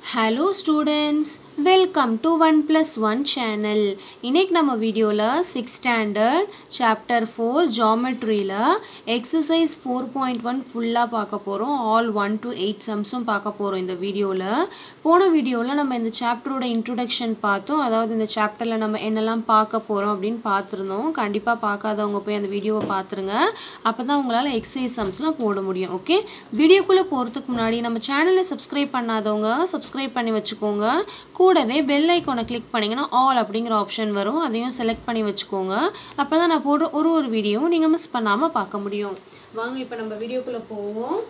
hello students welcome to one plus one channel இன்னைக்கு நம்ம வீடியோவில் சிக்ஸ் ஸ்டாண்டர்ட் சாப்டர் ஃபோர் ஜாமெட்ரியில் எக்ஸசைஸ் ஃபோர் பாயிண்ட் ஒன் ஃபுல்லாக பார்க்க போகிறோம் ஆல் ஒன் டு எயிட் சம்ஸும் பார்க்க போகிறோம் இந்த வீடியோவில் போன வீடியோவில் நம்ம இந்த சாப்டரோட இன்ட்ரொடக்ஷன் பார்த்தோம் அதாவது இந்த சாப்டரில் நம்ம என்னெல்லாம் பார்க்க போகிறோம் அப்படின்னு பார்த்துருந்தோம் கண்டிப்பாக பார்க்காதவங்க போய் அந்த வீடியோவை பார்த்துருங்க அப்போ தான் உங்களால் எக்ஸசைஸ் சம்ஸ்லாம் போட முடியும் ஓகே வீடியோக்குள்ளே போகிறதுக்கு முன்னாடி நம்ம சேனலை சப்ஸ்கிரைப் பண்ணாதவங்க சப்ஸ்கிரைப் பண்ணி வச்சுக்கோங்க கூடவே பெல் ஐக்கானை கிளிக் பண்ணிங்கன்னா ஆல் அப்படிங்கிற ஆப்ஷன் வரும் அதையும் செலக்ட் பண்ணி வச்சுக்கோங்க அப்போ தான் நான் போடுற ஒரு ஒரு வீடியோவும் நீங்கள் மிஸ் பண்ணாமல் பார்க்க முடியும் வாங்க இப்போ நம்ம வீடியோக்குள்ளே போவோம்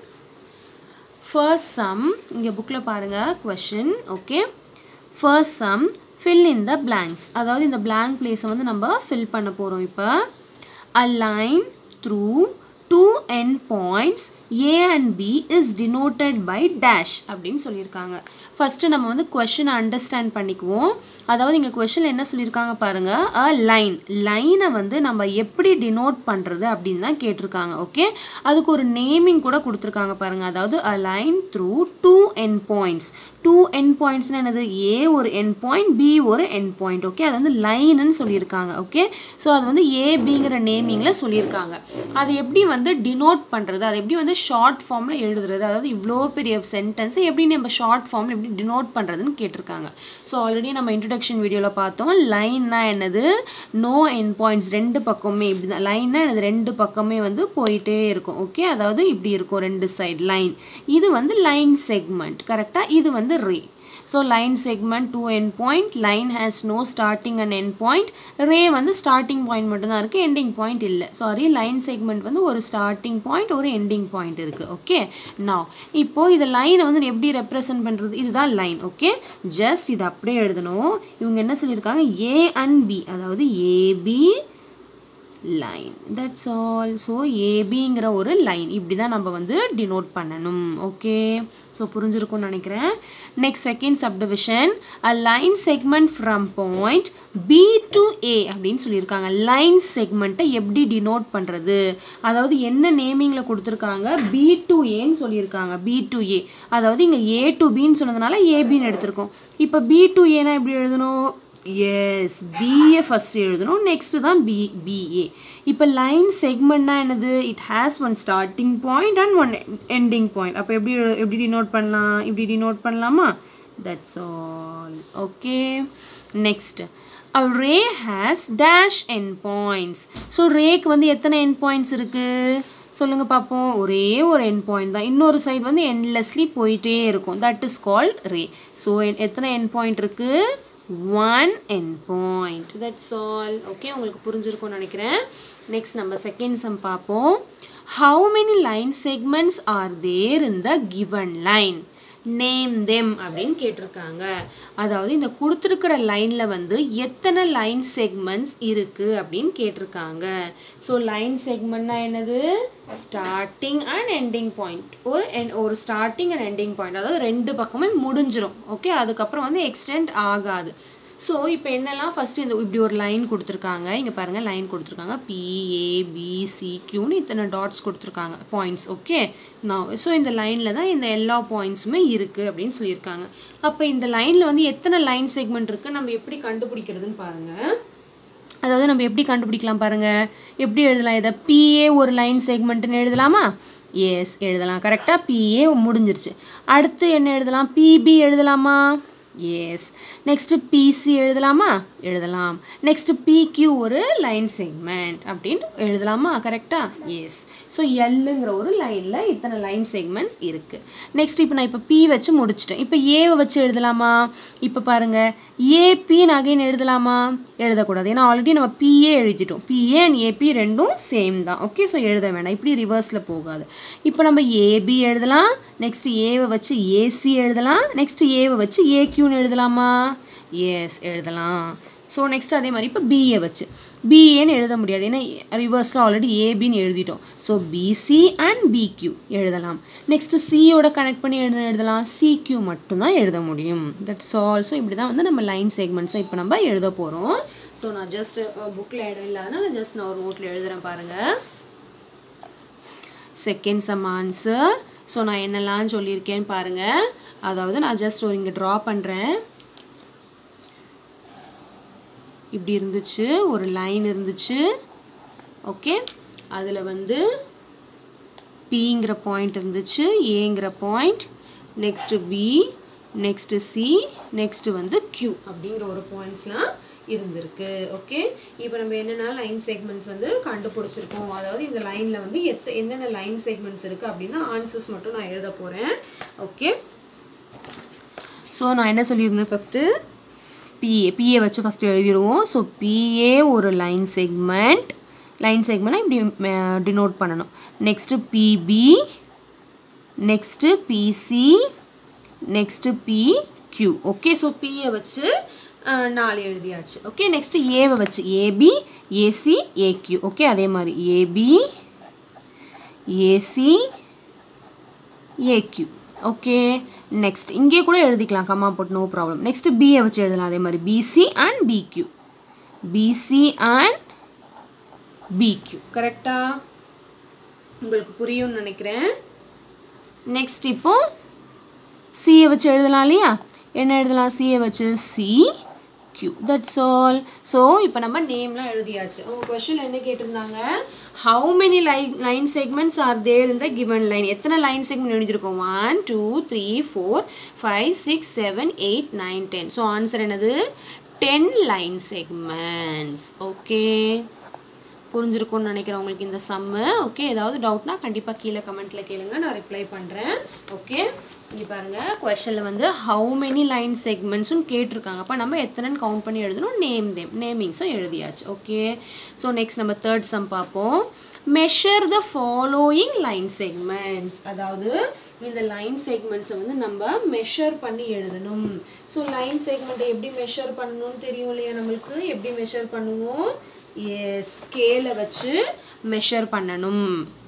ஃபர்ஸ்ட் சம் இங்கே புக்கில் பாருங்கள் question okay first sum fill in the blanks அதாவது இந்த blank பிளேஸை வந்து நம்ம ஃபில் பண்ண போகிறோம் இப்போ a line through two endpoints a and b is denoted by dash அப்படின்னு சொல்லியிருக்காங்க ஃபஸ்ட்டு நம்ம வந்து கொஷினை அண்டர்ஸ்டாண்ட் பண்ணிக்குவோம் அதாவது இங்கே கொஷினில் என்ன சொல்லியிருக்காங்க பாருங்கள் அ லைன் லைனை வந்து நம்ம எப்படி டினோட் பண்ணுறது அப்படின்னு தான் கேட்டிருக்காங்க ஓகே அதுக்கு ஒரு நேமிங் கூட கொடுத்துருக்காங்க பாருங்கள் அதாவது a line through two end points two end பாயிண்ட்ஸ்னு என்னது ஏ ஒரு என் பாயிண்ட் பி ஒரு என் பாயிண்ட் ஓகே அது வந்து லைனுன்னு சொல்லியிருக்காங்க ஓகே ஸோ அது வந்து ஏபிங்கிற நேமிங்கில் சொல்லியிருக்காங்க அது எப்படி வந்து டினோட் பண்ணுறது அது எப்படி வந்து ஷார்ட் ஃபார்மில் எழுதுறது அதாவது இவ்வளோ பெரிய சென்டென்ஸை எப்படி நம்ம ஷார்ட் ஃபார்மில் எப்படி டினோட் பண்ணுறதுன்னு கேட்டிருக்காங்க ஸோ ஆல்ரெடி நம்ம இன்ட்ரடக்ஷன் வீடியோவில் பார்த்தோம் லைன்னா என்னது நோ என் பாயிண்ட்ஸ் ரெண்டு பக்கமே இப்படி தான் லைன்னா என்னது ரெண்டு பக்கமே வந்து போயிட்டே இருக்கும் ஓகே அதாவது இப்படி இருக்கும் ரெண்டு சைடு லைன் இது வந்து லைன் செக்மெண்ட் கரெக்டாக இது வந்து ray so line segment two end point line has no starting and end point ray வந்து ஸ்டார்டிங் பாயிண்ட் மட்டும்தான் இருக்குது எண்டிங் பாயிண்ட் இல்லை சாரி லைன் செக்மெண்ட் வந்து ஒரு ஸ்டார்டிங் பாயிண்ட் ஒரு எண்டிங் பாயிண்ட் இருக்குது ஓகே நான் இப்போது இந்த லைனை வந்து எப்படி ரெப்ரசன்ட் பண்ணுறது இதுதான் லைன் ஓகே ஜஸ்ட் இது அப்படியே எழுதணும் இவங்க என்ன சொல்லியிருக்காங்க ஏ அண்ட் பி அதாவது AB line that's all so ஏபிங்கிற ஒரு லைன் இப்படி தான் நம்ம வந்து டினோட் பண்ணணும் ஓகே ஸோ புரிஞ்சிருக்கும்னு நினைக்கிறேன் next second subdivision a line segment from point B to A அப்படின்னு சொல்லியிருக்காங்க லைன் செக்மெண்ட்டை எப்படி டினோட் பண்ணுறது அதாவது என்ன நேமிங்கில் கொடுத்துருக்காங்க பி டு ஏன்னு சொல்லியிருக்காங்க பி டு ஏ அதாவது இங்கே ஏ டு பின்னு சொன்னதுனால ஏபின்னு எடுத்திருக்கோம் இப்போ பி டு ஏனா எப்படி எழுதணும் எஸ் பிஏ ஃபஸ்ட்டு எழுதணும் நெக்ஸ்ட்டு தான் பி பிஏ இப்போ லைன் செக்மெண்ட்னா என்னது it has one starting point and one ending point அப்போ எப்படி எப்படி டினோட் பண்ணலாம் இப்படி டினோட் பண்ணலாமா that's all okay next a ray has dash end points so ரேக்கு வந்து எத்தனை end points இருக்குது சொல்லுங்க பார்ப்போம் ஒரே ஒரு என் பாயிண்ட் தான் இன்னொரு சைடு வந்து என்லெஸ்லி போயிட்டே இருக்கும் that is called ray so எத்தனை என் பாயிண்ட் இருக்குது one end point that's all okay உங்களுக்கு புரிஞ்சிருக்கும்னு நினைக்கிறேன் நெக்ஸ்ட் நம்ம செகண்ட் சம் பார்ப்போம் how many line segments are there in the given line name them அப்படின்னு கேட்டிருக்காங்க அதாவது இந்த கொடுத்துருக்கிற லைனில் வந்து எத்தனை லைன் செக்மெண்ட்ஸ் இருக்குது அப்படின்னு கேட்டிருக்காங்க ஸோ லைன் செக்மெண்ட்னா என்னது ஸ்டார்டிங் அண்ட் எண்டிங் பாயிண்ட் ஒரு என் ஒரு ஸ்டார்டிங் அண்ட் எண்டிங் பாயிண்ட் அதாவது ரெண்டு பக்கமே முடிஞ்சிரும் ஓகே அதுக்கப்புறம் வந்து எக்ஸ்டெண்ட் ஆகாது ஸோ இப்போ என்னெல்லாம் ஃபஸ்ட்டு இந்த இப்படி ஒரு லைன் கொடுத்துருக்காங்க இங்கே பாருங்கள் லைன் கொடுத்துருக்காங்க பிஏபிசிக்யூன்னு இத்தனை டாட்ஸ் கொடுத்துருக்காங்க பாயிண்ட்ஸ் ஓகே நான் ஸோ இந்த லைனில் தான் இந்த எல்லா பாயிண்ட்ஸுமே இருக்குது அப்படின்னு சொல்லியிருக்காங்க அப்போ இந்த லைனில் வந்து எத்தனை லைன் செக்மெண்ட் இருக்குது நம்ம எப்படி கண்டுபிடிக்கிறதுன்னு பாருங்கள் அதாவது நம்ம எப்படி கண்டுபிடிக்கலாம் பாருங்கள் எப்படி எழுதலாம் இதை பிஏ ஒரு லைன் செக்மெண்ட்டுன்னு எழுதலாமா எஸ் எழுதலாம் கரெக்டாக பிஏ முடிஞ்சிருச்சு அடுத்து என்ன எழுதலாம் பிபி எழுதலாமா எஸ் நெக்ஸ்ட்டு பிசி எழுதலாமா எழுதலாம் நெக்ஸ்ட்டு பிக்யூ ஒரு லைன் செக்மெண்ட் அப்படின்ட்டு எழுதலாமா கரெக்டாக எஸ் ஸோ எல்லுங்கிற ஒரு லைனில் இத்தனை லைன் செக்மெண்ட்ஸ் இருக்குது நெக்ஸ்ட் இப்போ நான் இப்போ பி வச்சு முடிச்சிட்டேன் இப்போ ஏவை வச்சு எழுதலாமா இப்போ பாருங்கள் ஏபின்னு அகைன் எழுதலாமா எழுதக்கூடாது ஏன்னா ஆல்ரெடி நம்ம பிஏ எழுதிட்டோம் பிஏ அண்ட் ஏபி ரெண்டும் சேம் தான் ஓகே ஸோ எழுத வேண்டாம் இப்படி ரிவர்ஸில் போகாது இப்போ நம்ம ஏபி எழுதலாம் நெக்ஸ்ட் ஏவை வச்சு ஏசி எழுதலாம் நெக்ஸ்ட் ஏவை வச்சு ஏக்யூன்னு எழுதலாமா எஸ் எழுதலாம் ஸோ நெக்ஸ்ட் அதே மாதிரி இப்போ பிஏ வச்சு பிஏன்னு எழுத முடியாது ஏன்னா ரிவர்ஸில் ஆல்ரெடி ஏபின்னு எழுதிட்டோம் ஸோ பிசி அண்ட் பிக்யூ எழுதலாம் நெக்ஸ்ட்டு சியோட கனெக்ட் பண்ணி எழுத எழுதலாம் சிக்யூ மட்டும்தான் எழுத முடியும் தட்ஸ் ஆல்சோ இப்படி தான் வந்து நம்ம லைன் செக்மெண்ட்ஸை இப்போ நம்ம எழுத போகிறோம் ஸோ நான் ஜஸ்ட் புக்கில் இடம் இல்லாதனால ஜஸ்ட் நான் ஒரு நோட்டில் எழுதுகிறேன் பாருங்கள் செகண்ட் சம் ஆன்சர் ஸோ நான் என்னெல்லாம் சொல்லியிருக்கேன்னு பாருங்கள் அதாவது நான் ஜஸ்ட் ஒரு இங்கே ட்ரா பண்ணுறேன் இப்படி இருந்துச்சு ஒரு லைன் இருந்துச்சு ஓகே அதில் வந்து பிங்கிற பாயிண்ட் இருந்துச்சு ஏங்கிற point next B next C next வந்து Q அப்படிங்கிற ஒரு பாயிண்ட்ஸ்லாம் இருந்திருக்கு ஓகே இப்போ நம்ம என்னென்ன லைன் செக்மெண்ட்ஸ் வந்து கண்டுபிடிச்சிருக்கோம் அதாவது இந்த லைனில் வந்து எத்த என்னென்ன லைன் செக்மெண்ட்ஸ் இருக்குது அப்படின்னா ஆன்சர்ஸ் மட்டும் நான் எழுத போகிறேன் ஓகே ஸோ நான் என்ன சொல்லியிருந்தேன் ஃபஸ்ட்டு பிஏ பிஏ வச்சு ஃபஸ்ட்டு எழுதிடுவோம் ஸோ பிஏ ஒரு லைன் செக்மெண்ட் லைன் செக்மெண்ட்னா இப்படி டினோட் பண்ணணும் next BB next BC next BQ okay so BA வச்சு அஹ், நாலு எழுதியாச்சு ஓகே நெக்ஸ்ட்டு ஏவை வச்சு ஏபி ஏசி ஏக்யூ ஓகே அதே மாதிரி AB AC AQ okay next இங்கே கூட எழுதிக்கலாம் கம்மா போட்டு நோ ப்ராப்ளம் நெக்ஸ்ட் பிஏ வச்சு எழுதலாம் அதே மாதிரி BC and BQ BC and BQ கரெக்டா உங்களுக்கு புரியும்னு நினைக்கிறேன் நெக்ஸ்ட் இப்போ சியை வச்சு எழுதலாம் இல்லையா என்ன எழுதலாம் சியை வச்சு C Q that's all so இப்போ நம்ம நேம்லாம் எழுதியாச்சு அவங்க கொஷின் என்ன கேட்டிருந்தாங்க how many line line segments are there இந்த கிவன் லைன் எத்தனை லைன் செக்மெண்ட் எழுதியிருக்கோம் one two three four five six seven eight nine ten so answer என்னது டென் லைன் செக்மெண்ட்ஸ் ஓகே புரிஞ்சிருக்கும்னு நினைக்கிறேன் உங்களுக்கு இந்த சம்மு ஓகே ஏதாவது டவுட்னா கண்டிப்பாக கீழே கமெண்ட்டில் கேளுங்க நான் ரிப்ளை பண்ணுறேன் ஓகே இங்கே பாருங்கள் கொஷனில் வந்து ஹவு மெனி லைன் செக்மெண்ட்ஸும் கேட்டிருக்காங்க அப்போ நம்ம எத்தனைன்னு கவுண்ட் பண்ணி எழுதணும் நேம் தேம் நேமிங்ஸும் எழுதியாச்சு ஓகே ஸோ நெக்ஸ்ட் நம்ம தேர்ட் சம் பார்ப்போம் measure the following line segments அதாவது இந்த லைன் செக்மெண்ட்ஸை வந்து நம்ம மெஷர் பண்ணி எழுதணும் ஸோ லைன் செக்மெண்ட்டை எப்படி மெஷர் பண்ணணும்னு தெரியும் இல்லையா நம்மளுக்கு எப்படி மெஷர் பண்ணுவோம் ஸ்கேலை வச்சு மெஷர் பண்ணணும்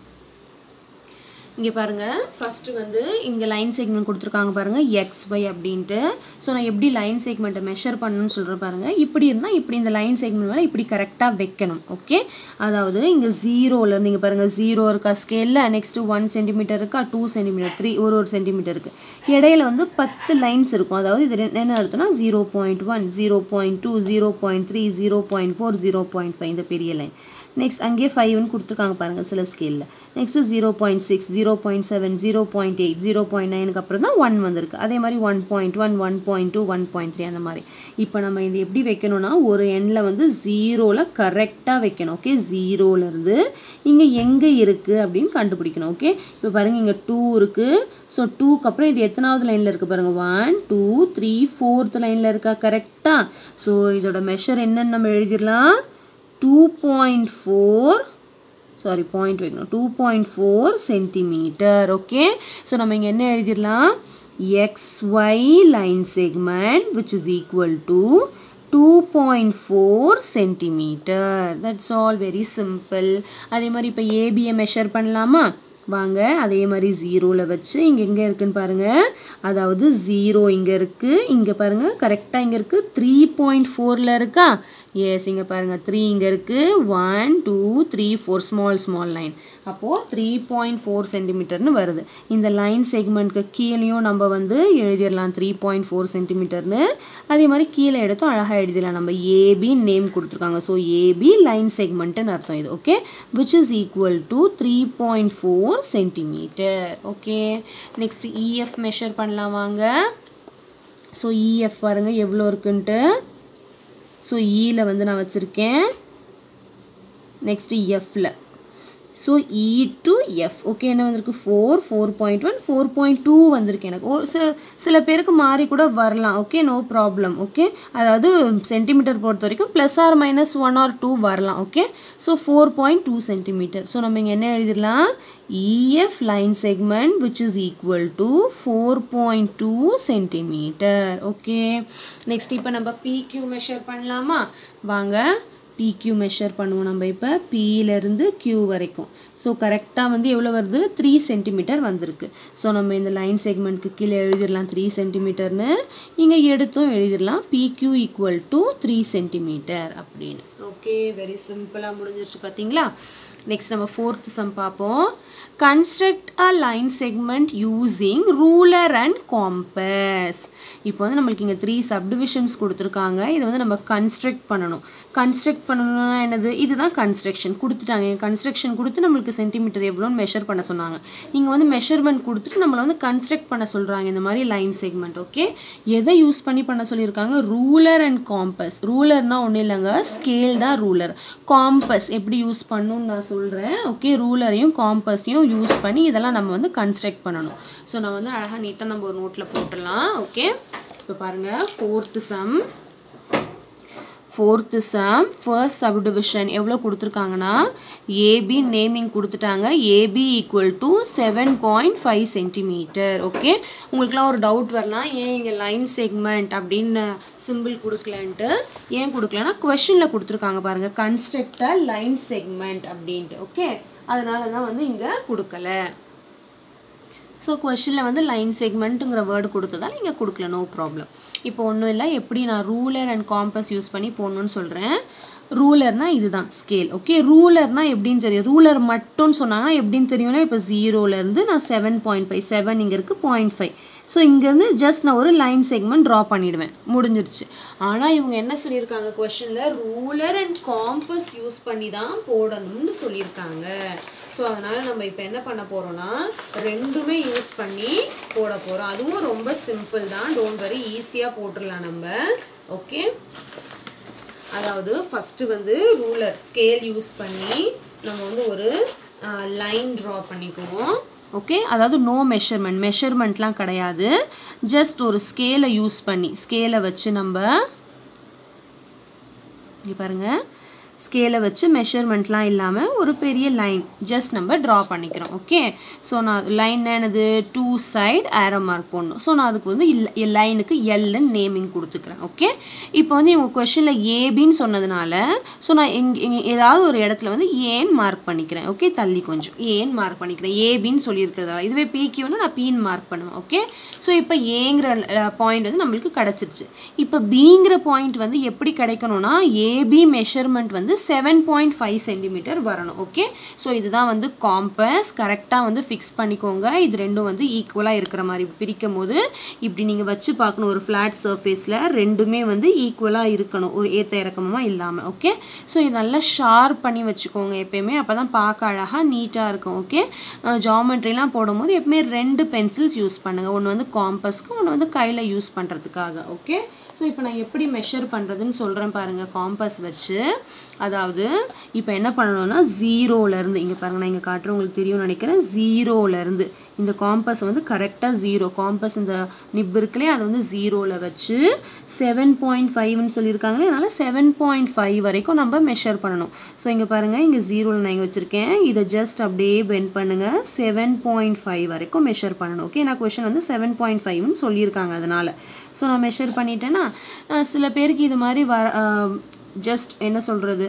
இங்கே பாருங்கள் ஃபஸ்ட்டு வந்து இங்கே லைன் செக்மெண்ட் கொடுத்துருக்காங்க பாருங்கள் எக்ஸ் ஒய் அப்படின்ட்டு ஸோ நான் எப்படி லைன் செக்மெண்ட்டை மெஷர் பண்ணணும்னு சொல்கிறேன் பாருங்கள் இப்படி இருந்தால் இப்படி இந்த லைன் செக்மெண்ட் மேலே இப்படி கரெக்டாக வைக்கணும் ஓகே அதாவது இங்கே ஜீரோலேருந்து இங்கே பாருங்கள் ஜீரோ இருக்கா ஸ்கேலில் நெக்ஸ்ட்டு ஒன் சென்டிமீட்டர் இருக்கா டூ சென்டிமீட்டர் த்ரீ ஒரு ஒரு சென்டிமீட்டர் இருக்குது இடையில வந்து பத்து லைன்ஸ் இருக்கும் அதாவது இது ரெ- என்ன அர்த்தம்னா zero point one zero point two zero point three zero point four zero point five இந்த பெரிய லைன் நெக்ஸ்ட் அங்கேயே ஃபைவ்னு கொடுத்துருக்காங்க பாருங்கள் சில ஸ்கேலில் next zero point six zero point seven zero point eight zero point நைனுக்கு அப்புறம் தான் ஒன் வந்திருக்கு அதே மாதிரி one point one one point two one point three அந்த மாதிரி இப்போ நம்ம இது எப்படி வைக்கணும்னா ஒரு எண்ணில் வந்து ஜீரோவில் கரெக்டாக வைக்கணும் ஓகே ஜீரோலேருந்து இங்கே எங்கே இருக்குது அப்படின்னு கண்டுபிடிக்கணும் ஓகே இப்போ பாருங்கள் இங்கே டூ இருக்குது ஸோ டூக்கு அப்புறம் இது எத்தனாவது லைனில் இருக்குது பாருங்கள் ஒன் டூ த்ரீ ஃபோர்த் லைனில் இருக்கா கரெக்டாக ஸோ இதோட மெஷர் என்னன்னு நம்ம எழுதிடலாம் two point four sorry point வைக்கணும் two point four centimetre okay so நம்ம இங்கே என்ன எழுதிடலாம் x y line segment which is equal to two point four centimetre that's all very simple அதே மாதிரி இப்போ ஏபியை மெஷர் பண்ணலாமா வாங்க அதே மாதிரி ஜீரோவில் வச்சு இங்கே எங்கே இருக்குன்னு பாருங்கள் அதாவது ஜீரோ இங்கே இருக்குது இங்கே பாருங்கள் கரெக்டாக இங்கே இருக்குது த்ரீ பாயிண்ட் ஃபோரில் இருக்கா எஸ் இங்கே பாருங்கள் த்ரீ இங்கே இருக்குது one two three four small small line அப்போது த்ரீ பாயிண்ட் ஃபோர் சென்டிமீட்டர்னு வருது இந்த லைன் செக்மெண்ட்க்கு கீழேயும் நம்ம வந்து எழுதிடலாம் த்ரீ பாயிண்ட் ஃபோர் சென்டிமீட்டர்னு அதே மாதிரி கீழே எடுத்தும் அழகாக எழுதிடலாம் நம்ம ஏபி நேம் கொடுத்துருக்காங்க ஸோ ஏபி லைன் செக்மெண்ட்டுன்னு அர்த்தம் இது okay which is equal to three point four centimetre okay next EF measure பண்ணலாம் வாங்க ஸோ இஎஃப் பாருங்க எவ்வளோ இருக்குன்ட்டு ஸோ இயில் வந்து நான் வச்சுருக்கேன் நெக்ஸ்ட்டு எஃப்ல so E to F okay என்ன வந்திருக்கு four four point one four point two வந்திருக்கு எனக்கு ஒரு சில சில பேருக்கு மாறி கூட வரலாம் ஓகே நோ ப்ராப்ளம் ஓகே அதாவது சென்டிமீட்டர் பொறுத்த வரைக்கும் plus or minus one or two வரலாம் okay so four point two centimetre so நம்ம இங்கே என்ன எழுதிடலாம் EF line segment which is equal to four point two centimetre okay next இப்போ நம்ம பிக்யூ மெஷர் பண்ணலாமா வாங்க பிக்யூ மெஷர் பண்ணுவோம் நம்ம இப்போ பியிலேருந்து கியூ வரைக்கும் ஸோ கரெக்டாக வந்து எவ்வளோ வருது த்ரீ சென்டிமீட்டர் வந்திருக்கு ஸோ நம்ம இந்த லைன் செக்மெண்ட்க்கு கீழே எழுதிடலாம் த்ரீ சென்டிமீட்டர்னு இங்கே எடுத்தும் எழுதிடலாம் BQ equal to three centimetre அப்படின்னு ஓகே வெரி சிம்பிளாக முடிஞ்சிருச்சு பார்த்தீங்களா நெக்ஸ்ட் நம்ம ஃபோர்த் சம் பார்ப்போம் construct a line segment using ruler and compass இப்போ வந்து நம்மளுக்கு இங்கே த்ரீ சப்டிவிஷன்ஸ் கொடுத்துருக்காங்க இதை வந்து நம்ம கன்ஸ்ட்ரக்ட் பண்ணணும் கன்ஸ்ட்ரக்ட் பண்ணணும்னா என்னது இதுதான் கன்ஸ்ட்ரக்ஷன் கொடுத்துட்டாங்க கன்ஸ்ட்ரக்ஷன் கொடுத்து நம்மளுக்கு சென்டிமீட்டர் எவ்வளோன்னு மெஷர் பண்ண சொன்னாங்க இங்கே வந்து மெஷர்மெண்ட் கொடுத்துட்டு நம்மளை வந்து கன்ஸ்ட்ரக்ட் பண்ண சொல்கிறாங்க இந்த மாதிரி லைன் செக்மெண்ட் ஓகே எதை யூஸ் பண்ணி பண்ண சொல்லியிருக்காங்க ரூலர் அண்ட் காம்பஸ் ரூலர்னால் ஒன்றும் இல்லைங்க ஸ்கேல் தான் ரூலர் காம்பஸ் எப்படி யூஸ் பண்ணணும்னு நான் சொல்கிறேன் ஓகே ரூலரையும் காம்பஸையும் யூஸ் பண்ணி இதெல்லாம் நம்ம வந்து கன்ஸ்ட்ரக்ட் பண்ணணும் ஸோ நான் வந்து அழகாக நீட்டாக நம்ம ஒரு நோட்டில் போட்டுடலாம் ஓகே இப்போ பாருங்கள் fourth sum fourth sum first subdivision எவ்வளோ கொடுத்துருக்காங்கன்னா ஏபி நேமிங் கொடுத்துட்டாங்க AB equal to seven point five centimetre okay உங்களுக்குலாம் ஒரு டவுட் வரலாம் ஏன் இங்கே லைன் செக்மெண்ட் அப்படின்னு சிம்பிள் கொடுக்கலன்ட்டு ஏன் கொடுக்கலன்னா கொஷனில் கொடுத்துருக்காங்க பாருங்கள் கன்ஸ்ட்ரக்ட லைன் செக்மெண்ட் அப்படின்ட்டு ஓகே அதனால தான் வந்து இங்கே கொடுக்கல ஸோ கொஷனில் வந்து லைன் செக்மெண்ட்டுங்கிற வேர்டு கொடுத்ததால் இங்கே கொடுக்கல நோ ப்ராப்ளம் இப்போ ஒன்றும் இல்லை எப்படி நான் ரூலர் அண்ட் காம்பஸ் யூஸ் பண்ணி போடணும்னு சொல்கிறேன் ரூலர்னால் இதுதான் ஸ்கேல் ஓகே ரூலர்னால் எப்படின்னு தெரியும் ரூலர் மட்டும்னு சொன்னாங்கன்னா எப்படின்னு தெரியும்னா இப்போ ஜீரோலேருந்து நான் செவன் பாயிண்ட் ஃபைவ் செவன் இங்கே இருக்குது பாயிண்ட் ஃபைவ் ஸோ இங்கேருந்து ஜஸ்ட் நான் ஒரு லைன் செக்மெண்ட் ட்ரா பண்ணிடுவேன் முடிஞ்சிருச்சு ஆனால் இவங்க என்ன சொல்லியிருக்காங்க கொஷனில் ரூலர் அண்ட் காம்பஸ் யூஸ் பண்ணி தான் போடணும்னு சொல்லியிருக்காங்க ஸோ அதனால் நம்ம இப்போ என்ன பண்ண போகிறோம்னா ரெண்டுமே யூஸ் பண்ணி போட போகிறோம் அதுவும் ரொம்ப சிம்பிள் தான் டோன்ட் வரி ஈஸியாக போட்டுடலாம் நம்ம ஓகே அதாவது ஃபஸ்ட்டு வந்து ரூலர் ஸ்கேல் யூஸ் பண்ணி நம்ம வந்து ஒரு லைன் ட்ரா பண்ணிக்குவோம் ஓகே அதாவது நோ மெஷர்மெண்ட் மெஷர்மெண்ட்லாம் கிடையாது ஜஸ்ட் ஒரு ஸ்கேலை யூஸ் பண்ணி ஸ்கேலை வச்சு நம்ம இங்கே பாருங்கள் ஸ்கேலை வச்சு மெஷர்மெண்ட்லாம் இல்லாமல் ஒரு பெரிய லைன் ஜஸ்ட் நம்ம ட்ரா பண்ணிக்கிறோம் ஓகே ஸோ நான் லைன் என்னது டூ சைட் ஆரோ மார்க் போடணும் ஸோ நான் அதுக்கு வந்து இல் லைனுக்கு எல்னு நேமிங் கொடுத்துக்கிறேன் ஓகே இப்போ வந்து இவங்க கொஷனில் ஏபின்னு சொன்னதுனால ஸோ நான் எங் எங்க ஏதாவது ஒரு இடத்துல வந்து ஏன் மார்க் பண்ணிக்கிறேன் ஓகே தள்ளி கொஞ்சம் ஏன் மார்க் பண்ணிக்கிறேன் ஏபின்னு சொல்லியிருக்கிறதால இதுவே பிக்யூன்னு நான் பீன் மார்க் பண்ணுவேன் ஓகே ஸோ இப்போ ஏங்கிற பாயிண்ட் வந்து நம்மளுக்கு கிடச்சிருச்சு இப்போ பிங்கிற பாயிண்ட் வந்து எப்படி கிடைக்கணும்னா ஏபி மெஷர்மெண்ட் வந்து செவன் பாயிண்ட் ஃபைவ் சென்டிமீட்டர் வரணும் ஓகே ஸோ இதுதான் வந்து காம்பஸ் கரெக்டாக வந்து ஃபிக்ஸ் பண்ணிக்கோங்க இது ரெண்டும் வந்து ஈக்குவலாக இருக்கிற மாதிரி பிரிக்கும் போது இப்படி நீங்கள் வச்சு பார்க்கணும் ஒரு ஃப்ளாட் சர்ஃபேஸில் ரெண்டுமே வந்து ஈக்குவலாக இருக்கணும் ஒரு ஏற்ற இறக்கமாக இல்லாமல் ஓகே ஸோ இது நல்லா ஷார்ப் பண்ணி வச்சுக்கோங்க எப்பயுமே அப்போ தான் பார்க்க அழகாக நீட்டாக இருக்கும் ஓகே ஜாமெண்ட்ரிலாம் போடும்போது எப்பவுமே ரெண்டு பென்சில்ஸ் யூஸ் பண்ணுங்கள் ஒன்று வந்து காம்பஸ்க்கு ஒன்று வந்து கையில் யூஸ் பண்ணுறதுக்காக ஓகே ஸோ இப்போ நான் எப்படி மெஷர் பண்ணுறதுன்னு சொல்கிறேன் பாருங்கள் காம்பஸ் வச்சு அதாவது இப்போ என்ன பண்ணணும்னா ஜீரோலேருந்து இங்கே பாருங்கள் நான் இங்கே காட்டுறேன் உங்களுக்கு தெரியும்னு நினைக்கிறேன் ஜீரோலேருந்து இந்த காம்பஸ் வந்து கரெக்டாக ஜீரோ காம்பஸ் இந்த நிப் இருக்குல்லையே அது வந்து ஜீரோவில் வச்சு செவன் பாயிண்ட் ஃபைவ்னு சொல்லியிருக்காங்களே அதனால் செவன் பாயிண்ட் ஃபைவ் வரைக்கும் நம்ம மெஷர் பண்ணணும் ஸோ இங்கே பாருங்கள் இங்கே ஜீரோவில் நான் இங்கே வச்சுருக்கேன் இதை ஜஸ்ட் அப்படியே பெண்ட் பண்ணுங்கள் செவன் பாயிண்ட் ஃபைவ் வரைக்கும் மெஷர் பண்ணணும் ஓகே நான் கொஷின் வந்து செவன் பாயிண்ட் ஃபைவ்னு சொல்லியிருக்காங்க அதனால் ஸோ நான் மெஷர் பண்ணிட்டேன்னா சில பேருக்கு இது மாதிரி வர ஜஸ்ட் என்ன சொல்கிறது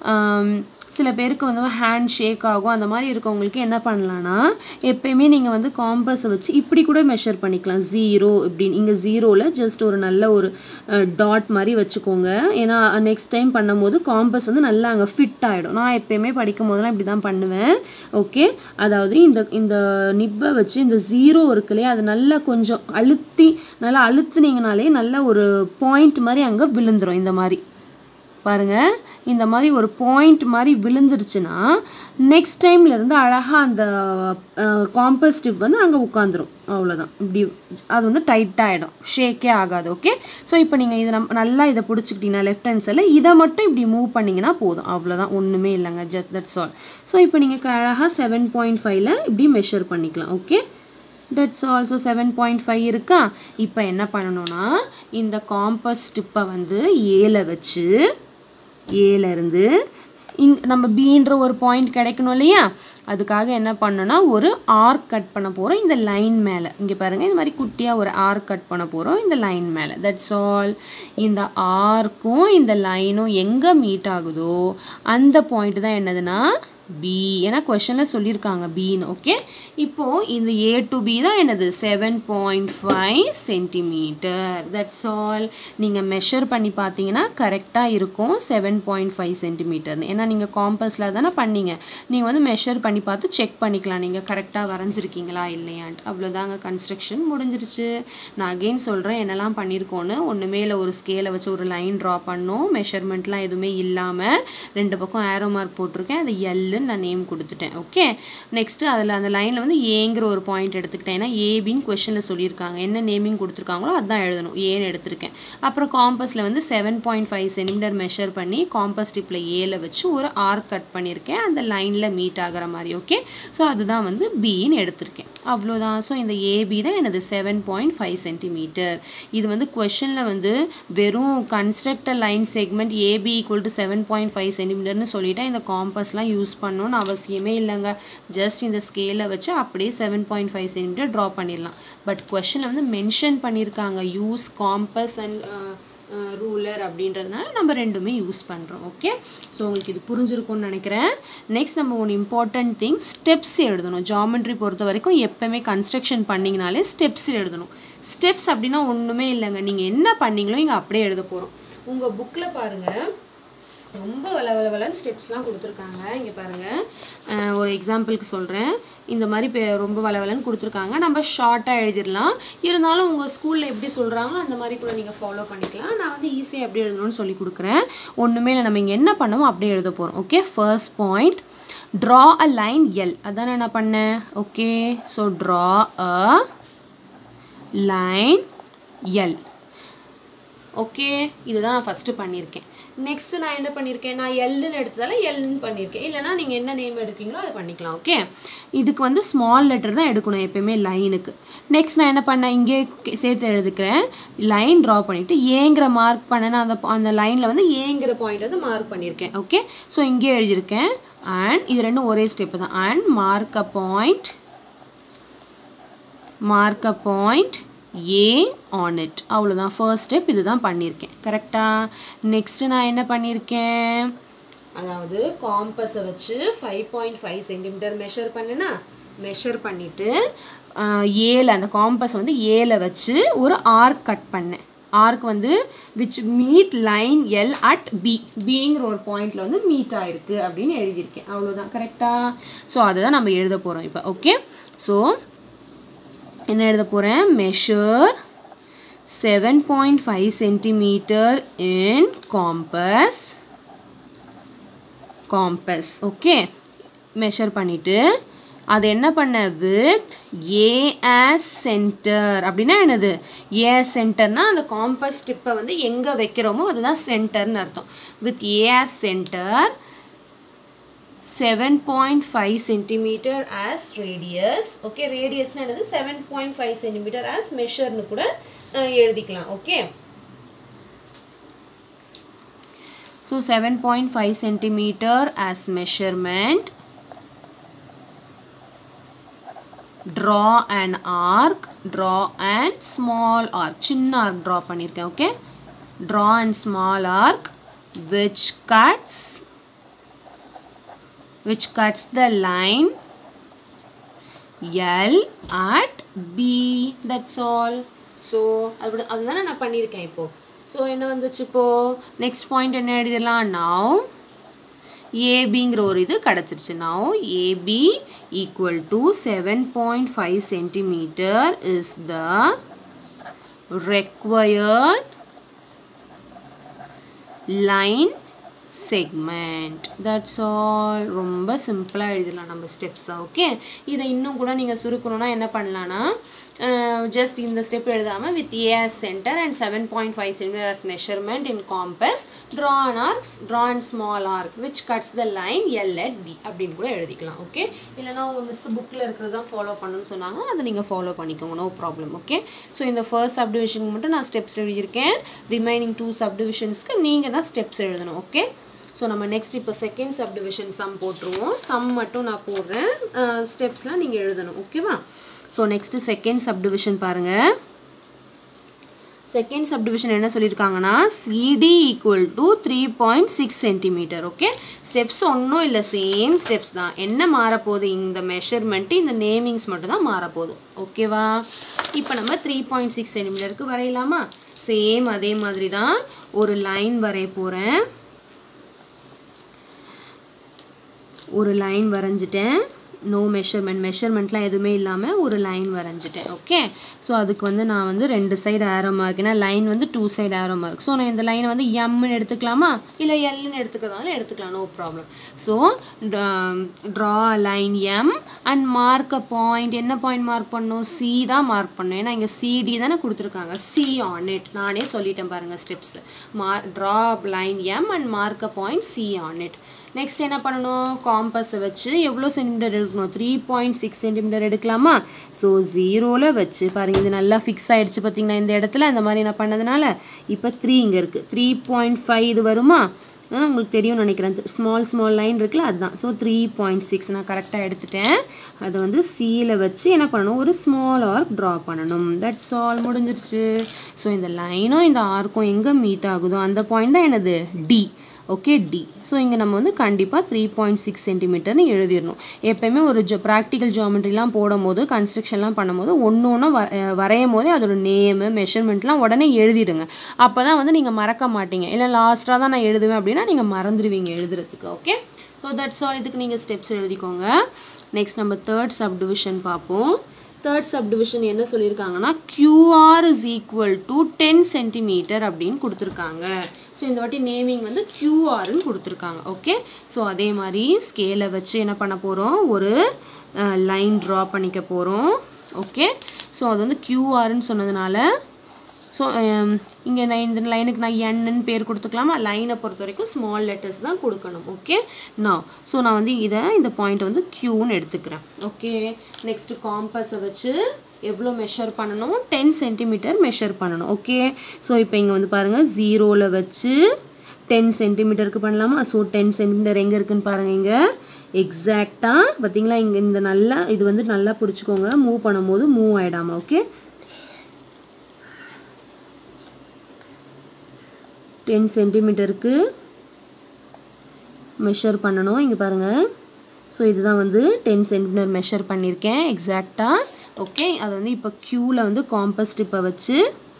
சில பேருக்கு வந்து ஹேண்ட் ஷேக் ஆகும் அந்த மாதிரி இருக்கவங்களுக்கு என்ன பண்ணலான்னா எப்பயுமே நீங்கள் வந்து காம்பஸை வச்சு இப்படி கூட மெஷர் பண்ணிக்கலாம் ஜீரோ இப்படின்னு இங்கே ஜீரோவில் ஜஸ்ட் ஒரு நல்ல ஒரு டாட் மாதிரி வச்சுக்கோங்க ஏன்னா நெக்ஸ்ட் டைம் பண்ணும்போது காம்பஸ் வந்து நல்லா அங்கே ஃபிட் ஆகிடும் நான் எப்பயுமே படிக்கும் போதெல்லாம் இப்படி தான் பண்ணுவேன் ஓகே அதாவது இந்த இந்த நிப்பை வச்சு இந்த ஜீரோ இருக்கு இல்லையா அது நல்லா கொஞ்சம் அழுத்தி நல்லா அழுத்துனீங்கனாலே நல்ல ஒரு பாயிண்ட் மாதிரி அங்கே விழுந்துடும் இந்த மாதிரி பாருங்கள் இந்த மாதிரி ஒரு பாயிண்ட் மாதிரி விழுந்துருச்சுன்னா நெக்ஸ்ட் டைம்லேருந்து அழகாக அந்த காம்பஸ் டிப் வந்து அங்கே உட்காந்துரும் அவ்வளோதான் இப்படி அது வந்து டைட்டாகிடும் ஷேக்கே ஆகாது ஓகே ஸோ இப்போ நீங்கள் இதை நம்ம நல்லா இதை பிடிச்சிக்கிட்டீங்கன்னா லெஃப்ட் ஹேண்ட் சைடில் இதை மட்டும் இப்படி மூவ் பண்ணிங்கன்னா போதும் அவ்வளோதான் ஒன்றுமே இல்லைங்க ஜஸ்ட் தட்ஸ் ஆல் ஸோ இப்போ நீங்கள் அழகாக செவன் பாயிண்ட் ஃபைவ்ல இப்படி மெஷர் பண்ணிக்கலாம் okay that's also seven point five இருக்கா இப்போ என்ன பண்ணணும்னா இந்த காம்பஸ் டிப்பை வந்து ஏல வச்சு ஏலேருந்து இங் நம்ம பீன்ற ஒரு பாயிண்ட் கிடைக்கணும் இல்லையா அதுக்காக என்ன பண்ணோன்னா ஒரு ஆர்க் கட் பண்ண போகிறோம் இந்த லைன் மேலே இங்கே பாருங்கள் இந்த மாதிரி குட்டியாக ஒரு ஆர்க் கட் பண்ண போகிறோம் இந்த லைன் மேலே தட்ஸ் ஆல் இந்த ஆர்க்கும் இந்த லைனும் எங்கே மீட் ஆகுதோ அந்த பாயிண்ட் தான் என்னதுன்னா பி ஏன்னா கொஷனில் சொல்லியிருக்காங்க பின்னு ஓகே இப்போது இந்த ஏ டு பி தான் என்னது seven point five centimetre that's all நீங்கள் மெஷர் பண்ணி பார்த்தீங்கன்னா கரெக்டாக இருக்கும் செவன் பாயிண்ட் ஃபைவ் சென்டிமீட்டர்னு ஏன்னா நீங்கள் காம்பஸில் தானே பண்ணீங்க நீங்கள் வந்து மெஷர் பண்ணி பார்த்து செக் பண்ணிக்கலாம் நீங்கள் கரெக்டாக வரைஞ்சிருக்கீங்களா இல்லையான்ட்டு அவ்வளோதாங்க கன்ஸ்ட்ரக்ஷன் முடிஞ்சிருச்சு நான் அகெயின் சொல்கிறேன் என்னெல்லாம் பண்ணியிருக்கோன்னு ஒன்றுமே இல்லை ஒரு ஸ்கேலை வச்சு ஒரு லைன் ட்ரா பண்ணோம் மெஷர்மெண்ட்லாம் எதுவுமே இல்லாமல் ரெண்டு பக்கம் ஆரோ மார்க் போட்டிருக்கேன் அது எல்லுன்னு நான் நேம் கொடுத்துட்டேன் ஓகே நெக்ஸ்ட்டு அதில் அந்த லைனில் வந்து ஏங்கிற ஒரு பாயிண்ட் எடுத்துக்கிட்டேன் ஏன்னா ஏபின்னு கொஷனில் சொல்லியிருக்காங்க என்ன நேமிங் கொடுத்துருக்காங்களோ அதான் எழுதணும் ஏன்னு எடுத்திருக்கேன் அப்புறம் காம்பஸில் வந்து seven point five centimetre measure பண்ணி காம்பஸ் டிப்பில் ஏல வச்சு ஒரு ஆர்க் கட் பண்ணியிருக்கேன் அந்த லைனில் மீட் ஆகிற மாதிரி ஓகே ஸோ அதுதான் வந்து பின்னு எடுத்திருக்கேன் அவ்வளோதான் ஸோ இந்த ஏபி தான் எனது செவன் பாயிண்ட் ஃபைவ் சென்டிமீட்டர் இது வந்து கொஷனில் வந்து வெறும் construct a line segment AB equal to seven point five சென்டிமீட்டர்னு சொல்லிட்டா இந்த காம்பஸ்லாம் யூஸ் பண்ணணும்னு அவசியமே இல்லைங்க ஜஸ்ட் இந்த ஸ்கேலை வச்சு அப்படியே seven point five centimetre draw பண்ணிடலாம் பட் கொஷனில் வந்து மென்ஷன் பண்ணியிருக்காங்க யூஸ் காம்பஸ் அண்ட் ரூலர் அப்படின்றதுனால நம்ம ரெண்டுமே யூஸ் பண்ணுறோம் ஓகே ஸோ உங்களுக்கு இது புரிஞ்சிருக்கும்னு நினைக்கிறேன் நெக்ஸ்ட் நம்ம ஒன்று இம்பார்ட்டன்ட் திங் ஸ்டெப்ஸ் எழுதணும் ஜாமெண்ட்ரி பொறுத்த வரைக்கும் எப்போவுமே கன்ஸ்ட்ரக்ஷன் பண்ணிங்கனாலே ஸ்டெப்ஸ் எழுதணும் ஸ்டெப்ஸ் அப்படின்னா ஒன்றுமே இல்லைங்க நீங்கள் என்ன பண்ணீங்களோ இங்கே அப்படியே எழுத போகிறோம் உங்கள் புக்கில் பாருங்கள் ரொம்ப வள வள வளன்னு ஸ்டெப்ஸ்லாம் கொடுத்துருக்காங்க இங்கே பாருங்கள் ஒரு எக்ஸாம்பிளுக்கு சொல்கிறேன் இந்த மாதிரி பே ரொம்ப வள வளன்னு கொடுத்துருக்காங்க நம்ம ஷார்ட்டாக எழுதிடலாம் இருந்தாலும் உங்கள் ஸ்கூலில் எப்படி சொல்கிறாங்களோ அந்த மாதிரி கூட நீங்கள் ஃபாலோ பண்ணிக்கலாம் நான் வந்து ஈஸியாக எப்படி எழுதணும்னு சொல்லி கொடுக்குறேன் ஒன்றுமே இல்லை நம்ம இங்கே என்ன பண்ணோமோ அப்படியே எழுத போகிறோம் okay first point draw a line L அதான் என்ன பண்ணேன் okay so draw a line L okay இதுதான் நான் ஃபஸ்ட்டு பண்ணியிருக்கேன் நெக்ஸ்ட்டு நான் என்ன பண்ணியிருக்கேன் நான் எல்லுன்னு எடுத்ததால எல்லுன்னு பண்ணியிருக்கேன் இல்லைனா நீங்கள் என்ன நேம் எடுக்கீங்களோ அதை பண்ணிக்கலாம் ஓகே இதுக்கு வந்து ஸ்மால் லெட்டர் தான் எடுக்கணும் எப்பயுமே லைனுக்கு நெக்ஸ்ட் நான் என்ன பண்ணேன் இங்கே சேர்த்து எழுதுக்கிறேன் லைன் ட்ரா பண்ணிவிட்டு ஏங்கிற மார்க் பண்ணேன் அந்த அந்த லைனில் வந்து ஏங்கிற பாயிண்ட் வந்து மார்க் பண்ணியிருக்கேன் ஓகே ஸோ இங்கே எழுதியிருக்கேன் அண்ட் இது ரெண்டும் ஒரே ஸ்டெப்பு தான் and mark a point mark a point A on it அவ்வளோதான் ஃபர்ஸ்ட் ஸ்டெப் இதுதான் பண்ணியிருக்கேன் கரெக்டாக நெக்ஸ்ட்டு நான் என்ன பண்ணியிருக்கேன் அதாவது காம்பஸை வச்சு five point five centimetre measure பண்ணேன்னா மெஷர் பண்ணிவிட்டு ஏல அந்த காம்பஸ் வந்து ஏல வச்சு ஒரு ஆர்க் கட் பண்ணேன் ஆர்க் வந்து which meet line L at B பிங்கிற ஒரு பாயிண்டில் வந்து மீட் ஆயிருக்கு அப்படின்னு எழுதியிருக்கேன் அவ்வளோதான் கரெக்டாக ஸோ அதை தான் நம்ம எழுத போகிறோம் இப்போ ஓகே ஸோ என்ன எழுத போகிறேன் measure seven point five centimetre in compass compass okay measure பண்ணிவிட்டு அது என்ன பண்ண வித் ஏ ஆஸ் சென்டர் அப்படின்னா என்னது ஏ சென்டர்னா அந்த காம்பஸ் டிப்பை வந்து எங்கே வைக்கிறோமோ அதுதான் சென்டர்னு அர்த்தம் with A as centre seven point five centimetre as radius okay ரேடியஸ்னு என்னது seven point five centimetre as மெஷர்னு கூட எழுதிக்கலாம் okay so seven point five centimetre as measurement draw and arc draw and small arc சின்ன arc ட்ரா பண்ணியிருக்கேன் okay draw and small arc which cuts which cuts the line L at B that's all so அது அதுதானே நான் பண்ணியிருக்கேன் இப்போது so என்ன வந்துச்சு இப்போது நெக்ஸ்ட் பாயிண்ட் என்ன எழுதிடலாம் நவ் ஏபிங்கிற ஒரு இது கிடச்சிருச்சு now AB equal to seven point five centimetre is the required line segment that's all ரொம்ப சிம்பிளாக எழுதலாம் நம்ம ஸ்டெப்ஸாக ஓகே இதை இன்னும் கூட நீங்கள் சுருக்கணும்னா என்ன பண்ணலான்னா ஜஸ்ட் இந்த ஸ்டெப் எழுதாமல் with A as centre and seven point five centimetre measurement in compass draw an arcs draw and small arc which cuts the line L at D அப்படின்னு கூட எழுதிக்கலாம் ஓகே இல்லைனா உங்கள் மிஸ் புக்கில் இருக்கிறது தான் ஃபாலோ பண்ணணும்னு சொன்னாங்க அதை நீங்கள் ஃபாலோ பண்ணிக்கோங்க நோ ப்ராப்ளம் ஓகே ஸோ இந்த ஃபர்ஸ்ட் சப்டிவிஷனுக்கு மட்டும் நான் ஸ்டெப்ஸ் எழுதியிருக்கேன் ரிமைனிங் டூ சப்டிவிஷன்ஸ்க்கு நீங்கள் தான் ஸ்டெப்ஸ் எழுதணும் ஓகே ஸோ நம்ம நெக்ஸ்ட் இப்போ செகண்ட் சப்டிவிஷன் சம் போட்டுருவோம் சம் மட்டும் நான் போடுறேன் ஸ்டெப்ஸ்லாம் நீங்கள் எழுதணும் ஓகேவா ஸோ நெக்ஸ்ட்டு செகண்ட் சப்டிவிஷன் பாருங்கள் செகண்ட் சப்டிவிஷன் என்ன சொல்லியிருக்காங்கன்னா CD equal to three point six centimetre okay steps ஒன்றும் இல்லை சேம் ஸ்டெப்ஸ் தான் என்ன மாறப்போகுது இந்த மெஷர்மெண்ட்டு இந்த நேமிங்ஸ் மட்டும் தான் மாறப்போகுது ஓகேவா இப்போ நம்ம த்ரீ பாயிண்ட் சிக்ஸ் சென்டிமீட்டருக்கு வரையலாமா சேம் அதே மாதிரி தான் ஒரு லைன் வரைய போகிறேன் ஒரு லைன் வரைஞ்சிட்டேன் நோ மெஷர்மெண்ட் மெஷர்மெண்ட்லாம் எதுவுமே இல்லாமல் ஒரு லைன் வரைஞ்சிட்டேன் ஓகே ஸோ அதுக்கு வந்து நான் வந்து ரெண்டு சைடு ஆரோ மார்க் ஏன்னா லைன் வந்து two side arrow mark so நான் இந்த லைனை வந்து எம்னு எடுத்துக்கலாமா இல்லை எல்னு எடுத்துக்கிறதாலும் எடுத்துக்கலாம் no problem so draw line M and mark a point என்ன பாயிண்ட் மார்க் பண்ணணும் சி தான் மார்க் பண்ணணும் ஏன்னா இங்கே சிடி தானே கொடுத்துருக்காங்க சி ஆன் இட் நானே சொல்லிட்டேன் பாருங்கள் ஸ்டெப்ஸ் மார் draw line M and mark a point C on it next என்ன பண்ணணும் காம்பஸை வச்சு எவ்வளோ சென்டிமீட்டர் எடுக்கணும் த்ரீ பாயிண்ட் சிக்ஸ் சென்டிமீட்டர் எடுக்கலாமா ஸோ ஜீரோவில் வச்சு பாருங்கள் இது நல்லா ஃபிக்ஸ் ஆகிடுச்சு பார்த்தீங்களா இந்த இடத்துல இந்த மாதிரி நான் பண்ணதுனால இப்போ த்ரீ இங்கே இருக்குது த்ரீ பாயிண்ட் ஃபைவ் இது வருமா உங்களுக்கு தெரியும்னு நினைக்கிறேன் ஸ்மால் ஸ்மால் லைன் இருக்குல்ல அதுதான் ஸோ த்ரீ பாயிண்ட் சிக்ஸ் நான் கரெக்டாக எடுத்துட்டேன் அதை வந்து சியில் வச்சு என்ன பண்ணணும் ஒரு ஸ்மால் ஆர்க் ட்ரா பண்ணணும் தட்ஸ் ஆல் முடிஞ்சிருச்சு ஸோ இந்த லைனும் இந்த ஆர்க்கும் எங்கே மீட் ஆகுதோ அந்த பாயிண்ட் தான் என்னது டி ஓகே டி ஸோ இங்கே நம்ம வந்து கண்டிப்பாக த்ரீ பாயிண்ட் சிக்ஸ் சென்டிமீட்டர்னு எழுதிடணும் எப்போயுமே ஒரு ஜோ ப்ராக்டிக்கல் ஜாமெண்ட்ரிலாம் போடும்போது கன்ஸ்ட்ரக்ஷன்லாம் பண்ணும்போது ஒன்று ஒன்று வ வரையும் போதே அதோட நேமு மெஷர்மெண்ட்லாம் உடனே எழுதிடுங்க அப்போ தான் வந்து நீங்கள் மறக்க மாட்டீங்க இல்லை லாஸ்ட்டாக தான் நான் எழுதுவேன் அப்படின்னா நீங்கள் மறந்துடுவீங்க எழுதுறதுக்கு ஓகே ஸோ தட்ஸ் ஆல் இதுக்கு நீங்கள் ஸ்டெப்ஸ் எழுதிக்கோங்க நெக்ஸ்ட் நம்ம தேர்ட் சப் டிவிஷன் பார்ப்போம் தேர்ட் சப் டிவிஷன் என்ன சொல்லியிருக்காங்கன்னா QR is equal to ten centimetre அப்படின்னு கொடுத்துருக்காங்க ஸோ இந்த வாட்டி நேமிங் வந்து கியூஆர்னு கொடுத்துருக்காங்க ஓகே ஸோ அதே மாதிரி ஸ்கேலை வச்சு என்ன பண்ண போகிறோம் ஒரு லைன் ட்ரா பண்ணிக்க போகிறோம் ஓகே ஸோ அது வந்து கியூஆர்னு சொன்னதுனால ஸோ இங்கே நான் இந்த லைனுக்கு நான் என்னன்னு பேர் கொடுத்துக்கலாமா லைனை பொறுத்த வரைக்கும் ஸ்மால் லெட்டர்ஸ் தான் கொடுக்கணும் ஓகே நான் ஸோ நான் வந்து இதை இந்த பாயிண்ட் வந்து க்யூன்னு எடுத்துக்கிறேன் ஓகே நெக்ஸ்ட்டு காம்பஸை வச்சு எவ்வளோ மெஷர் பண்ணணும் டென் சென்டிமீட்டர் மெஷர் பண்ணணும் ஓகே ஸோ இப்போ இங்கே வந்து பாருங்கள் ஜீரோவில் வச்சு டென் சென்டிமீட்டருக்கு பண்ணலாமா ஸோ டென் சென்டிமீட்டர் எங்கே இருக்குன்னு பாருங்கள் இங்கே எக்ஸாக்டாக பார்த்தீங்களா இங்கே இந்த நல்லா இது வந்து நல்லா பிடிச்சிக்கோங்க மூவ் பண்ணும்போது மூவ் ஆகிடாமா ஓகே டென் சென்டிமீட்டருக்கு மெஷர் பண்ணணும் இங்கே பாருங்கள் ஸோ இதுதான் வந்து டென் சென்டிமீட்டர் மெஷர் பண்ணியிருக்கேன் எக்ஸாக்டாக ஓகே அதை வந்து இப்போ க்யூவில் வந்து காம்பஸ் டிப்பை வச்சு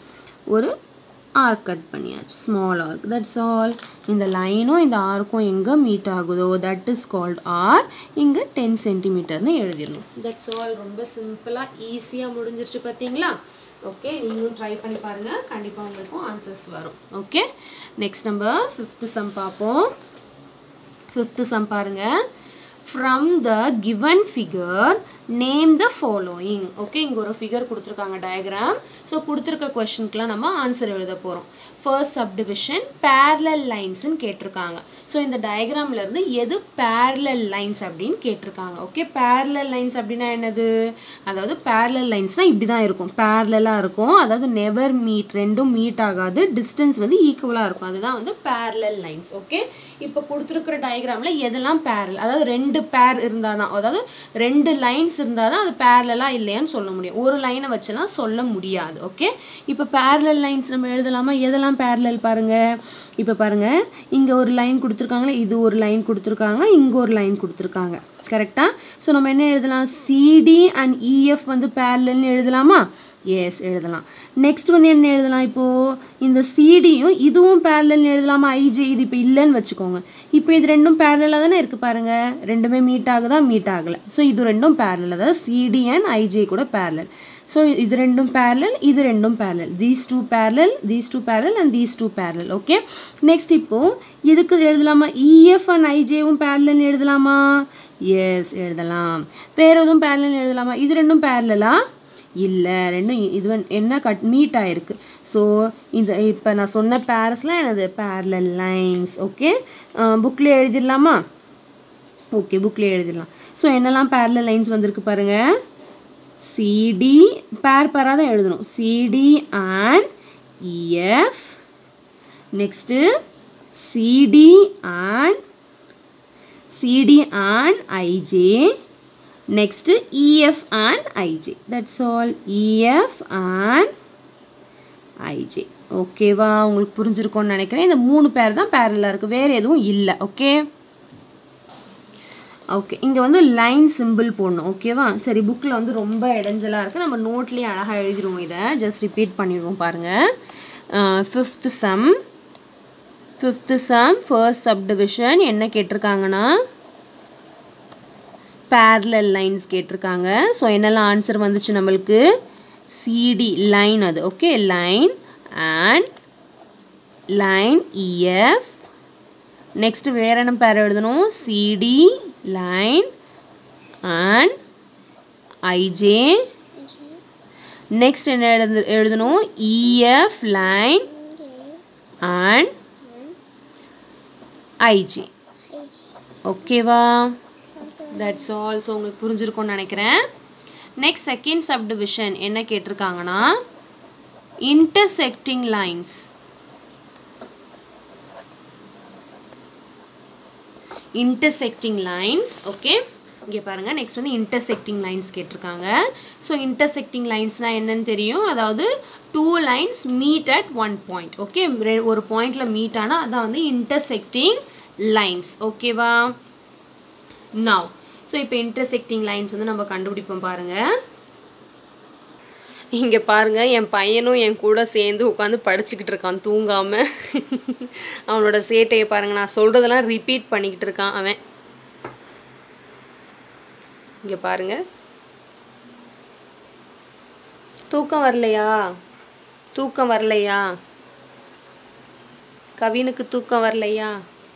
ஒரு ஆர்க் கட் பண்ணியாச்சு ஸ்மால் ஆர்க் தட்ஸ் ஆல் இந்த லைனும் இந்த ஆர்க்கும் எங்கே மீட் ஆகுதோ தட் இஸ் கால்ட் ஆர் இங்கே டென் சென்டிமீட்டர்னு எழுதிடணும் தட்ஸ் ஆல் ரொம்ப சிம்பிளாக ஈஸியாக முடிஞ்சிருச்சு பார்த்தீங்களா ஓகே நீங்களும் ட்ரை பண்ணி பாருங்கள் கண்டிப்பாக உங்களுக்கும் ஆன்சர்ஸ் வரும் ஓகே நெக்ஸ்ட் நம்ம ஃபிஃப்த்து சம் பார்ப்போம் ஃபிஃப்த்து சம் பாருங்கள் from the given figure name the following okay இங்கே ஒரு ஃபிகர் கொடுத்துருக்காங்க டயக்ராம் ஸோ கொடுத்துருக்க கொஷனுக்குலாம் நம்ம ஆன்சர் எழுத போகிறோம் ஃபர்ஸ்ட் சப்டிவிஷன் பேரலல் லைன்ஸ்னு கேட்டிருக்காங்க ஸோ இந்த டயக்ராம்லேருந்து எது பேரலல் லைன்ஸ் அப்படின்னு கேட்டிருக்காங்க ஓகே பேரலல் லைன்ஸ் அப்படின்னா என்னது அதாவது பேரலல் லைன்ஸ்னால் இப்படி தான் இருக்கும் பேரலாக இருக்கும் அதாவது நெவர் மீட் ரெண்டும் மீட் ஆகாது டிஸ்டன்ஸ் வந்து ஈக்குவலாக இருக்கும் அதுதான் வந்து பேரலல் லைன்ஸ் ஓகே இப்போ கொடுத்துருக்குற டயக்ராமில் எதெல்லாம் பேரல் அதாவது ரெண்டு பேர் இருந்தால் தான் அதாவது ரெண்டு லைன்ஸ் இருந்தால் தான் அது பேரலாக இல்லையான்னு சொல்ல முடியும் ஒரு லைனை வச்செல்லாம் சொல்ல முடியாது ஓகே இப்போ பேரலல் லைன்ஸ் நம்ம எழுதலாமா எதெல்லாம் பேரலல் பாருங்கள் இப்போ பாருங்கள் இங்கே ஒரு லைன் கொடுத்துருக்காங்களே இது ஒரு லைன் கொடுத்துருக்காங்க இங்கே ஒரு லைன் கொடுத்துருக்காங்க கரெக்டாக ஸோ நம்ம என்ன எழுதலாம் சிடி அண்ட் இஎஃப் வந்து பேரலல்னு எழுதலாமா எஸ் எழுதலாம் நெக்ஸ்ட் வந்து என்ன எழுதலாம் இப்போது இந்த சிடியும் இதுவும் பேரலல்னு எழுதலாமா ஐஜே இது இப்போ இல்லைன்னு வச்சுக்கோங்க இப்போ இது ரெண்டும் பேரலாக தானே இருக்குது பாருங்கள் ரெண்டுமே மீட் ஆகுதா மீட் ஆகலை ஸோ இது ரெண்டும் பேரலல் அதாவது சிடி அண்ட் ஐஜே கூட பேரலல் ஸோ இது ரெண்டும் பேரலல் இது ரெண்டும் parallel these two parallel these two parallel and these two parallel okay next இப்போது இதுக்கு எழுதலாமா இஎஃப் அண்ட் ஐஜேவும் பேரலல்னு எழுதலாமா எஸ் எழுதலாம் வேறு எதுவும் பேரலல்னு எழுதலாமா இது ரெண்டும் பேரலலா இல்லை ரெண்டும் இது வந்து என்ன கட் மீட் ஆகிருக்கு ஸோ இந்த இப்போ நான் சொன்ன பேரஸ்லாம் எனது பேரலல் லைன்ஸ் ஓகே புக்கில் எழுதிடலாமா ஓகே புக்கில் எழுதிடலாம் ஸோ என்னெல்லாம் பேரலல் லைன்ஸ் வந்திருக்கு பாருங்கள் சிடி பேர் பேராக தான் எழுதணும் CD and EF next CD and CD and IJ next EF and IJ that's all EF and IJ ஓகேவா உங்களுக்கு புரிஞ்சிருக்கும்னு நினைக்கிறேன் இந்த மூணு பேர் தான் பேரலாக இருக்குது வேறு எதுவும் இல்லை ஓகே ஓகே இங்கே வந்து லைன் சிம்பிள் போடணும் ஓகேவா சரி புக்கில் வந்து ரொம்ப இடைஞ்சலாக இருக்குது நம்ம நோட்லேயே அழகாக எழுதிடுவோம் இதை ஜஸ்ட் ரிப்பீட் பண்ணிடுவோம் பாருங்கள் fifth sum fifth sum first subdivision என்ன கேட்டிருக்காங்கன்னா பேரலல் லைன்ஸ் கேட்டிருக்காங்க ஸோ என்னெல்லாம் ஆன்சர் வந்துச்சு நம்மளுக்கு சிடி லைன் அது okay line and line EF next வேற என்ன பேர் எழுதணும் CD line and IJ next என்ன எழுது எழுதணும் இஎஃப் லைன் அண்ட் ஐஜே ஓகேவா தட்ஸ் ஆல் ஸோ உங்களுக்கு புரிஞ்சிருக்கும்னு நினைக்கிறேன் நெக்ஸ்ட் செகண்ட் சப்டிவிஷன் என்ன கேட்டிருக்காங்கன்னா intersecting lines intersecting lines okay இங்கே பாருங்கள் நெக்ஸ்ட் வந்து இன்டர்செக்டிங் லைன்ஸ் கேட்டிருக்காங்க ஸோ இன்டர்செக்டிங் லைன்ஸ்னால் என்னன்னு தெரியும் அதாவது two lines meet at one point okay ஒரு பாயிண்டில் மீட் ஆனால் அதான் வந்து இன்டர்செக்டிங் லைன்ஸ் ஓகேவா நவ் ஸோ இப்போ இன்டர்செக்டிங் லைன்ஸ் வந்து நம்ம கண்டுபிடிப்போம் பாருங்கள் இங்கே பாருங்கள் என் பையனும் என் கூட சேர்ந்து உட்காந்து படிச்சுக்கிட்டு இருக்கான் தூங்காமல் அவனோட சேட்டையை பாருங்கள் நான் சொல்கிறதெல்லாம் ரிப்பீட் பண்ணிக்கிட்டு இருக்கான் அவன் இங்கே பாருங்க தூக்கம் வரலையா தூக்கம் வரலையா கவினுக்கு தூக்கம் வரலையா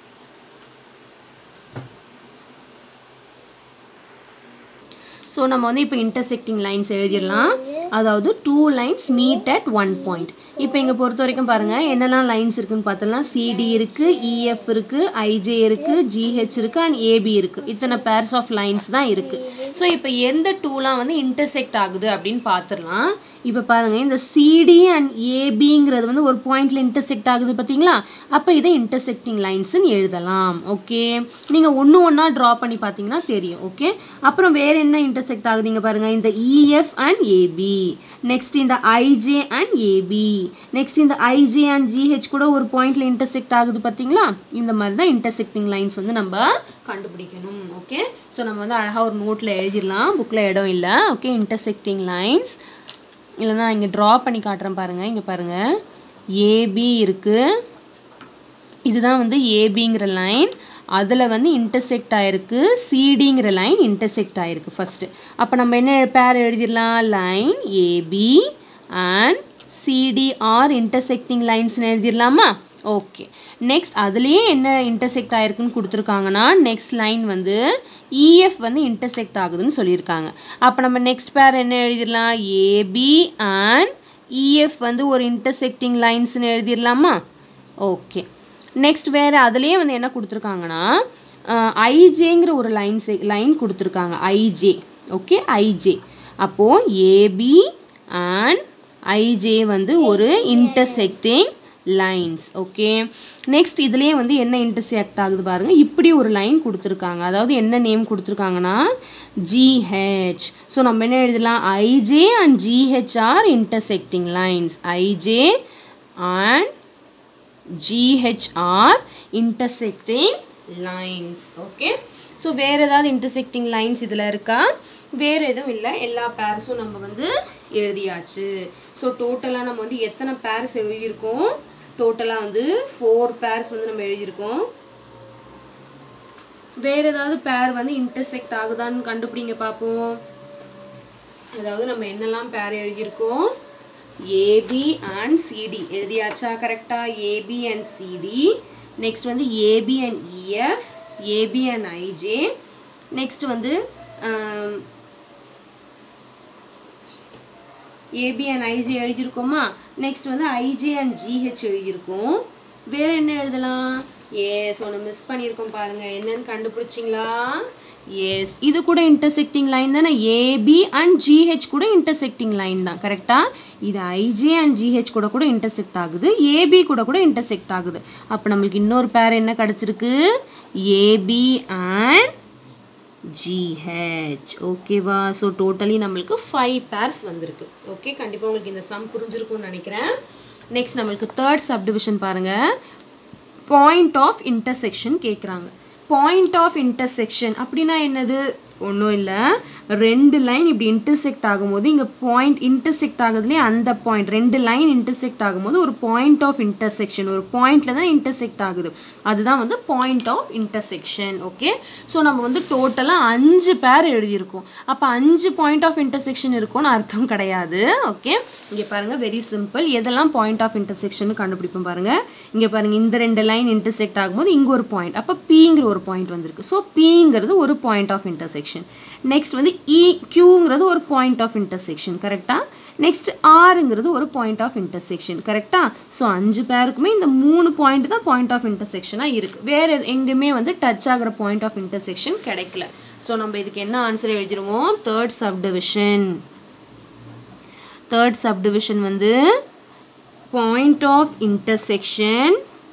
ஸோ நம்ம வந்து இப்போ இன்டர்செக்டிங் லைன்ஸ் எழுதிடலாம் அதாவது two lines meet at one point இப்போ இங்கே பொறுத்த வரைக்கும் பாருங்கள் என்னெல்லாம் லைன்ஸ் இருக்குன்னு பார்த்தோம்னா சிடி இருக்குது இஎஃப் இருக்குது ஐஜே இருக்குது ஜிஹெச் இருக்குது அண்ட் ஏபி இருக்குது இத்தனை பேர்ஸ் ஆஃப் லைன்ஸ் தான் இருக்குது ஸோ இப்போ எந்த டூலாம் வந்து இன்டர்செக்ட் ஆகுது அப்படின்னு பார்த்துடலாம் இப்போ பாருங்கள் இந்த சிடி அண்ட் ஏபிங்கிறது வந்து ஒரு பாயிண்டில் இன்டர்செக்ட் ஆகுது பார்த்தீங்களா அப்போ இதை இன்டர்செக்டிங் லைன்ஸ்னு எழுதலாம் ஓகே நீங்கள் ஒன்று ஒன்றா ட்ரா பண்ணி பார்த்தீங்கன்னா தெரியும் ஓகே அப்புறம் வேறு என்ன இன்டர்செக்ட் ஆகுதுங்க பாருங்கள் இந்த இஎஃப் அண்ட் ஏபி நெக்ஸ்ட் இந்த ஐஜே அண்ட் ஏபி நெக்ஸ்ட் இந்த ஐஜே அண்ட் ஜிஹெச் கூட ஒரு பாயிண்ட்ல இன்டர்செக்ட் ஆகுது பார்த்தீங்களா இந்த மாதிரி தான் இன்டர்செக்டிங் லைன்ஸ் வந்து நம்ம கண்டுபிடிக்கணும் ஓகே ஸோ நம்ம வந்து அழகாக ஒரு நோட்டில் எழுதிடலாம் புக்கில் இடம் இல்லை ஓகே இன்டர்செக்டிங் லைன்ஸ் இல்லைனா இங்கே ட்ரா பண்ணி காட்டுறேன் பாருங்கள் இங்கே பாருங்கள் ஏபி இருக்குது இதுதான் வந்து ஏபிங்கிற லைன் அதில் வந்து இன்டர்செக்ட் ஆயிருக்கு சிடிங்கிற லைன் இன்டர்செக்ட் ஆயிருக்கு ஃபஸ்ட்டு அப்போ நம்ம என்ன பேர் எழுதிடலாம் line AB and CD are intersecting லைன்ஸ்னு எழுதிடலாமா ஓகே நெக்ஸ்ட் அதுலேயே என்ன இன்டர்செக்ட் ஆயிருக்குன்னு கொடுத்துருக்காங்கன்னா நெக்ஸ்ட் லைன் வந்து இஎஃப் வந்து இன்டர்செக்ட் ஆகுதுன்னு சொல்லியிருக்காங்க அப்போ நம்ம நெக்ஸ்ட் பேர் என்ன எழுதிடலாம் ஏபி அண்ட் இஎஃப் வந்து ஒரு இன்டர்செக்டிங் லைன்ஸ்னு எழுதிடலாமா ஓகே நெக்ஸ்ட் வேறு அதுலேயே வந்து என்ன கொடுத்துருக்காங்கன்னா ஐஜேங்கிற ஒரு லைன் லைன் கொடுத்துருக்காங்க ஐஜே ஓகே ஐஜே அப்போது ஏபி அண்ட் ஐஜே வந்து ஒரு இன்டர்செக்டிங் லைன்ஸ் ஓகே நெக்ஸ்ட் இதுலேயே வந்து என்ன இன்டர்செக்ட் ஆகுது பாருங்கள் இப்படி ஒரு லைன் கொடுத்துருக்காங்க அதாவது என்ன நேம் கொடுத்துருக்காங்கன்னா ஜிஹெச் ஸோ நம்ம என்ன எழுதலாம் IJ and GH are intersecting lines IJ and GH are intersecting lines okay so வேறு ஏதாவது இன்டர்செக்டிங் லைன்ஸ் இதில் இருக்கா வேறு எதுவும் இல்லை எல்லா பேர்ஸும் நம்ம வந்து எழுதியாச்சு ஸோ டோட்டலாக நம்ம வந்து எத்தனை பேர்ஸ் எழுதியிருக்கோம் டோட்டலாக வந்து ஃபோர் பேர்ஸ் வந்து நம்ம எழுதியிருக்கோம் வேறு ஏதாவது பேர் வந்து இன்டர்செக்ட் ஆகுதான்னு கண்டுபிடிங்க பார்ப்போம் அதாவது நம்ம என்னெல்லாம் பேர் எழுதியிருக்கோம் ஏபி அண்ட் சிடி எழுதியாச்சா கரெக்டாக ஏபி அண்ட் சிடி நெக்ஸ்ட் வந்து AB and EF AB and IJ next வந்து ஏபி அண்ட் ஐஜே எழுதியிருக்கோமா நெக்ஸ்ட் வந்து ஐஜே அண்ட் ஜிஹெச் எழுதியிருக்கோம் வேறு என்ன எழுதலாம் எஸ் ஒன்று மிஸ் பண்ணியிருக்கோம் பாருங்கள் என்னன்னு கண்டுபிடிச்சிங்களா எஸ் இது கூட இன்டர்செக்டிங் லைன் தானே ஏபி அண்ட் ஜிஹெச் கூட இன்டர்செக்டிங் லைன் தான் கரெக்டாக இது ஐஜே அண்ட் ஜிஹெச் கூட கூட இன்டர்செக்ட் ஆகுது ஏபி கூட கூட இன்டர்செக்ட் ஆகுது அப்போ நம்மளுக்கு இன்னொரு பேர் என்ன கிடச்சிருக்கு ஏபி அண்ட் ஜிஹெச் ஓகேவா ஸோ டோட்டலி நம்மளுக்கு ஃபைவ் பேர்ஸ் வந்திருக்கு ஓகே கண்டிப்பாக உங்களுக்கு இந்த சம் புரிஞ்சிருக்கும்னு நினைக்கிறேன் நெக்ஸ்ட் நம்மளுக்கு தேர்ட் சப்டிவிஷன் பாருங்கள் பாயிண்ட் ஆஃப் இன்டர்செக்ஷன் கேட்குறாங்க பாயிண்ட் ஆஃப் இன்டர்செக்ஷன் அப்படின்னா என்னது ஒன்றும் இல்லை ரெண்டு லைன் இப்படி இன்டர்செக்ட் ஆகும்போது இங்கே பாயிண்ட் இன்டர்செக்ட் ஆகுதுலேயே அந்த பாயிண்ட் ரெண்டு லைன் இன்டர்செக்ட் ஆகும்போது ஒரு பாயிண்ட் ஆஃப் இன்டர்செக்ஷன் ஒரு பாயிண்டில் தான் இன்டர்செக்ட் ஆகுது அதுதான் வந்து point of intersection okay so நம்ம வந்து டோட்டலாக அஞ்சு பேர் எழுதியிருக்கோம் அப்போ அஞ்சு பாயிண்ட் ஆஃப் இன்டர்செக்ஷன் இருக்கும்னு அர்த்தம் கிடையாது ஓகே இங்கே பாருங்கள் வெரி சிம்பிள் எதெல்லாம் பாயிண்ட் ஆஃப் இன்டர்செக்ஷன் கண்டுபிடிப்போம் பாருங்கள் இங்கே பாருங்கள் இந்த ரெண்டு லைன் இன்டர்செக்ட் ஆகும்போது இங்கே ஒரு பாயிண்ட் அப்போ பிங்கிற ஒரு பாயிண்ட் வந்திருக்கு ஸோ பிங்கிறது ஒரு பாயிண்ட் ஆஃப் இன்டர்செக்ஷன் நெக்ஸ்ட் வந்து இ கியூங்கிறது ஒரு பாயிண்ட் ஆஃப் இன்டர்செக்ஷன் கரெக்டாக நெக்ஸ்ட் ஆறுங்கிறது ஒரு பாயிண்ட் ஆஃப் இன்டர்செக்ஷன் கரெக்டாக ஸோ அஞ்சு பேருக்குமே இந்த மூணு பாயிண்ட் தான் பாயிண்ட் ஆஃப் இன்டர்செக்ஷனாக இருக்குது வேறு எங்கேயுமே வந்து டச் ஆகிற பாயிண்ட் ஆஃப் இன்டர்செக்ஷன் கிடைக்கல ஸோ நம்ம இதுக்கு என்ன ஆன்சர் எழுதிருவோம் தேர்ட் சப்டிவிஷன் தேர்ட் சப்டிவிஷன் வந்து point of intersection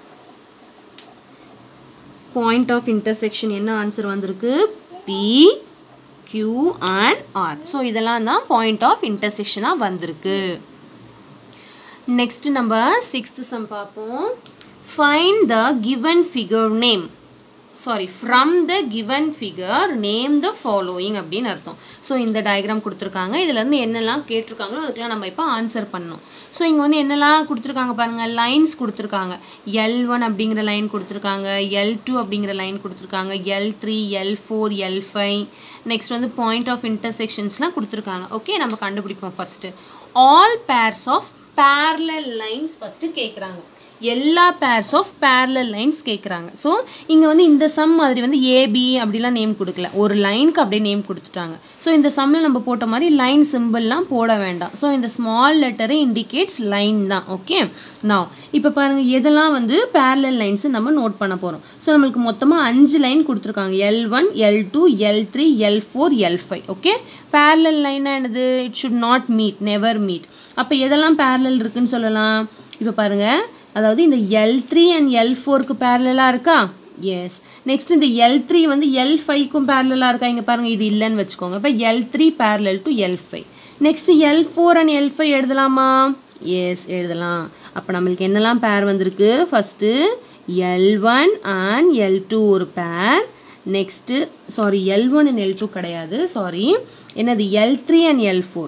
point of intersection என்ன ஆன்சர் வந்திருக்கு P Q and R so இதெல்லாம் தான் பாயிண்ட் ஆஃப் இன்டர்செக்ஷனாக வந்திருக்கு நெக்ஸ்ட் நம்ம சிக்ஸ்த் சம் பார்ப்போம் find the given figure name sorry from the given figure name the following அப்படின்னு அர்த்தம் ஸோ இந்த டயக்ராம் கொடுத்துருக்காங்க இதுலேருந்து என்னெல்லாம் கேட்டிருக்காங்களோ அதுக்கெலாம் நம்ம இப்போ ஆன்சர் பண்ணணும் ஸோ இங்கே வந்து என்னெல்லாம் கொடுத்துருக்காங்க பாருங்கள் லைன்ஸ் கொடுத்துருக்காங்க எல் ஒன் அப்படிங்கிற லைன் கொடுத்துருக்காங்க எல் டூ அப்படிங்கிற லைன் கொடுத்துருக்காங்க L three L four L five next வந்து பாயிண்ட் ஆஃப் இன்டர்செக்ஷன்ஸ்லாம் கொடுத்துருக்காங்க ஓகே நம்ம கண்டுபிடிப்போம் first all pairs of parallel lines first கேட்குறாங்க எல்லா பேர்ஸ் ஆஃப் பேரலல் லைன்ஸ் கேட்குறாங்க ஸோ இங்கே வந்து இந்த சம் மாதிரி வந்து ஏபி அப்படிலாம் நேம் கொடுக்கல ஒரு லைனுக்கு அப்படியே நேம் கொடுத்துட்டாங்க ஸோ இந்த சம்மில் நம்ம போட்ட மாதிரி லைன் சிம்பிள்லாம் போட வேண்டாம் ஸோ இந்த ஸ்மால் லெட்டரு இண்டிகேட்ஸ் லைன் தான் ஓகே நான் இப்போ பாருங்கள் எதெல்லாம் வந்து பேரலல் லைன்ஸ் நம்ம நோட் பண்ண போகிறோம் ஸோ நம்மளுக்கு மொத்தமாக அஞ்சு லைன் கொடுத்துருக்காங்க L one L two L three L four L five okay parallel லைனாக என்னது it should not meet never meet அப்போ எதெல்லாம் பேரலல் இருக்குன்னு சொல்லலாம் இப்போ பாருங்கள் அதாவது இந்த எல் த்ரீ அண்ட் எல் ஃபோருக்கு பேரலாக இருக்கா எஸ் நெக்ஸ்ட் இந்த எல் த்ரீ வந்து எல் ஃபைவ்க்கும் பேரலாக இருக்கா இங்கே பாருங்கள் இது இல்லைன்னு வச்சுக்கோங்க இப்போ L three parallel to L five next L four and L five எழுதலாமா எஸ் எழுதலாம் அப்போ நம்மளுக்கு என்னெல்லாம் பேர் வந்திருக்கு first L one and L two ஒரு pair next sorry L one and L two கிடையாது சாரி என்னது L three and L four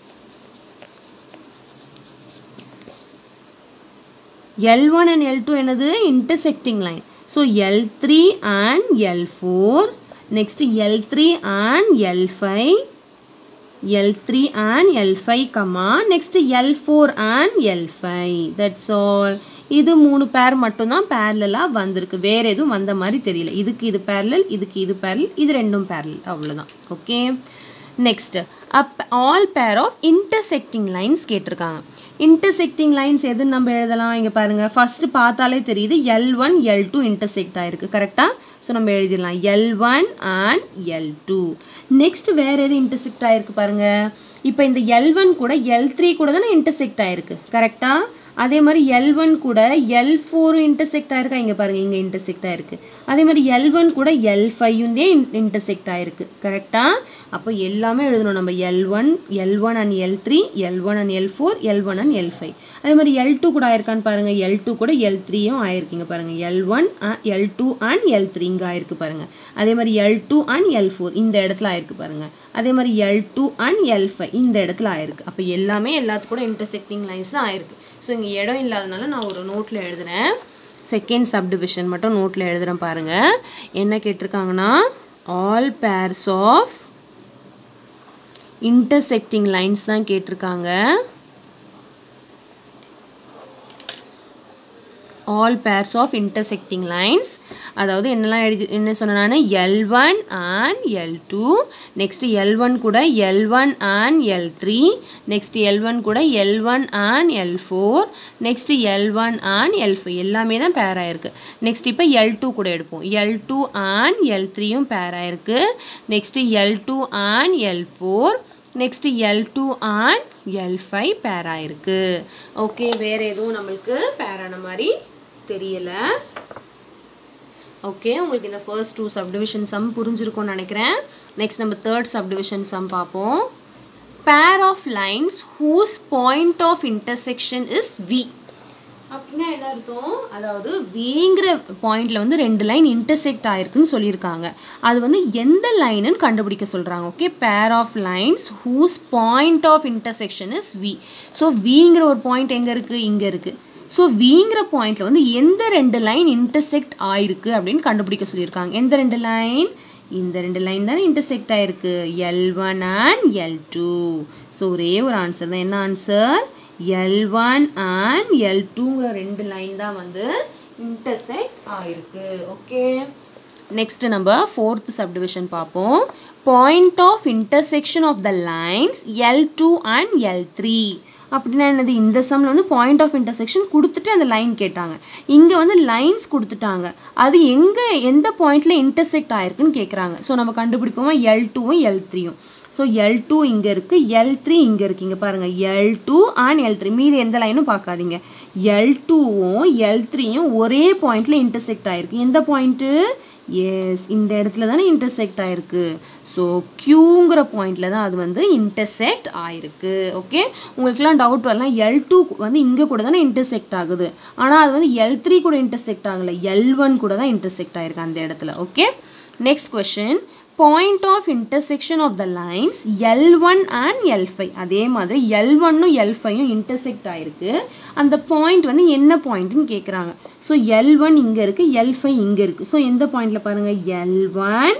L one and L two என்னது intersecting line so L three and L four next L three and L five L three and L five comma next L four and L five that's all இது மூணு பேர் மட்டும்தான் பேரலாக வந்திருக்கு வேறு எதுவும் வந்த மாதிரி தெரியல இதுக்கு இது பேரலல் இதுக்கு இது பேரல் இது ரெண்டும் பேரல் அவ்வளோதான் okay next up all pair of intersecting lines கேட்டிருக்காங்க இன்டர்செக்டிங் லைன்ஸ் எதுன்னு நம்ம எழுதலாம் இங்கே பாருங்கள் ஃபஸ்ட்டு பார்த்தாலே தெரியுது L one L two intersect ஆகிருக்கு கரெக்டாக ஸோ நம்ம எழுதிடலாம் L one and L two next வேறு எது இன்டர்செக்ட் ஆகிருக்கு பாருங்கள் இப்போ இந்த எல் ஒன் கூட எல் த்ரீ கூட தானே இன்டர்செக்ட் ஆகிருக்கு கரெக்டாக அதே மாதிரி எல் ஒன் கூட எல் ஃபோரும் இன்டர்செக்ட் ஆயிருக்கா இங்கே பாருங்கள் இங்கே இன்டர்செக்ட் ஆயிருக்கு அதே மாதிரி எல் ஒன் கூட எல் ஃபைவும் தான் இன்டர்செக்ட் ஆயிருக்கு கரெக்டாக அப்போ எல்லாமே எழுதணும் நம்ம L one L one and L three L one and L four L one and L five அதே மாதிரி எல் டூ கூட ஆயிருக்கான்னு பாருங்கள் எல் டூ கூட எல் த்ரீயும் ஆயிருக்குங்க பாருங்கள் L one L two and L three இங்கே ஆயிருக்கு பாருங்கள் அதே மாதிரி L two and L four இந்த இடத்துல ஆயிருக்கு பாருங்கள் அதே மாதிரி L two and L five இந்த இடத்துல ஆயிருக்கு அப்போ எல்லாமே எல்லாத்து கூட இன்டர்செக்டிங் லைன்ஸ் தான் ஆயிருக்கு ஸோ இங்கே இடம் இல்லாதனால நான் ஒரு நோட்டில் எழுதுறேன் செகண்ட் சப்டிவிஷன் மட்டும் நோட்டில் எழுதுகிறேன் பாருங்கள் என்ன கேட்டிருக்காங்கன்னா all pairs of intersecting lines தான் கேட்டிருக்காங்க all pairs of intersecting lines அதாவது என்னெல்லாம் எழுதி என்ன சொன்னேன் நான் L one and L two next L one கூட L one and L three next L one கூட L one and L four next L one and L five எல்லாமே தான் பேர் ஆயிருக்கு நெக்ஸ்ட் இப்போ எல் டூ கூட எடுப்போம் எல் டூ அண்ட் எல் த்ரீயும் பேர் ஆயிருக்கு next L two and L four next L two and L five pair ஆயிருக்கு ஓகே வேறு எதுவும் நம்மளுக்கு பேரான மாதிரி தெரியலை ஓகே உங்களுக்கு இந்த ஃபர்ஸ்ட் டூ சப்டிவிஷன் சம் புரிஞ்சிருக்கும்னு நினைக்கிறேன் நெக்ஸ்ட் நம்ம தேர்ட் சப்டிவிஷன் சம் பார்ப்போம் pair of lines whose point of intersection is V இங்கே என்ன அர்த்தம் அதாவது விங்கிற பாயிண்ட்ல வந்து ரெண்டு லைன் இன்டர்செக்ட் ஆயிருக்குன்னு சொல்லியிருக்காங்க அது வந்து எந்த லைனுன்னு கண்டுபிடிக்க சொல்கிறாங்க okay pair of lines whose point of intersection is V so விங்கிற ஒரு பாயிண்ட் எங்கே இருக்குது இங்கே இருக்குது ஸோ விங்கிற பாயிண்ட்ல வந்து எந்த ரெண்டு லைன் இன்டர்செக்ட் ஆயிருக்கு அப்படின்னு கண்டுபிடிக்க சொல்லியிருக்காங்க எந்த ரெண்டு லைன் இந்த ரெண்டு லைன் தானே இன்டர்செக்ட் ஆயிருக்கு L one and L two so ஒரே ஒரு ஆன்சர் தான் என்ன answer L one and L டூங்கிற ரெண்டு லைன் தான் வந்து இன்டர்செக்ட் ஆயிருக்கு ஓகே நெக்ஸ்ட் நம்ம ஃபோர்த் சப்டிவிஷன் பார்ப்போம் point of intersection of the lines L two and L three அப்படின்னா என்னது இந்த சம்மில் வந்து பாயிண்ட் ஆஃப் இன்டர்செக்ஷன் கொடுத்துட்டு அந்த லைன் கேட்டாங்க இங்கே வந்து லைன்ஸ் கொடுத்துட்டாங்க அது எங்கே எந்த பாயிண்டில் இன்டர்செக்ட் ஆயிருக்குன்னு கேட்குறாங்க ஸோ நம்ம கண்டுபிடிப்போமா எல் டூவும் எல் த்ரீயும் ஸோ எல் டூ இங்கே இருக்குது எல் த்ரீ இங்கே இருக்குது இங்கே பாருங்கள் L two and L three மீதி எந்த லைனும் பார்க்காதீங்க எல் டூவும் எல் த்ரீயும் ஒரே பாயிண்டில் இன்டர்செக்ட் ஆயிருக்கு எந்த பாயிண்ட்டு எஸ் இந்த இடத்துல தானே இன்டர்செக்ட் ஆயிருக்கு ஸோ க்யூங்கிற பாயிண்டில் தான் அது வந்து இன்டர்செக்ட் ஆயிருக்கு ஓகே உங்களுக்குலாம் டவுட் வரலாம் எல் டூ வந்து இங்கே கூட தானே இன்டர்செக்ட் ஆகுது ஆனால் அது வந்து எல் த்ரீ கூட இன்டர்செக்ட் ஆகலை எல் ஒன் கூட தான் இன்டர்செக்ட் ஆயிருக்கு அந்த இடத்துல okay next question point of intersection of the lines L one and L five அதே மாதிரி எல் ஒன்னும் எல் ஃபைவும் இன்டர்செக்ட் ஆயிருக்கு அந்த பாயிண்ட் வந்து என்ன பாயிண்ட்னு கேட்குறாங்க ஸோ எல் ஒன் இங்கே இருக்குது எல் ஃபைவ் இங்கே இருக்குது ஸோ எந்த பாயிண்டில் பாருங்கள் L one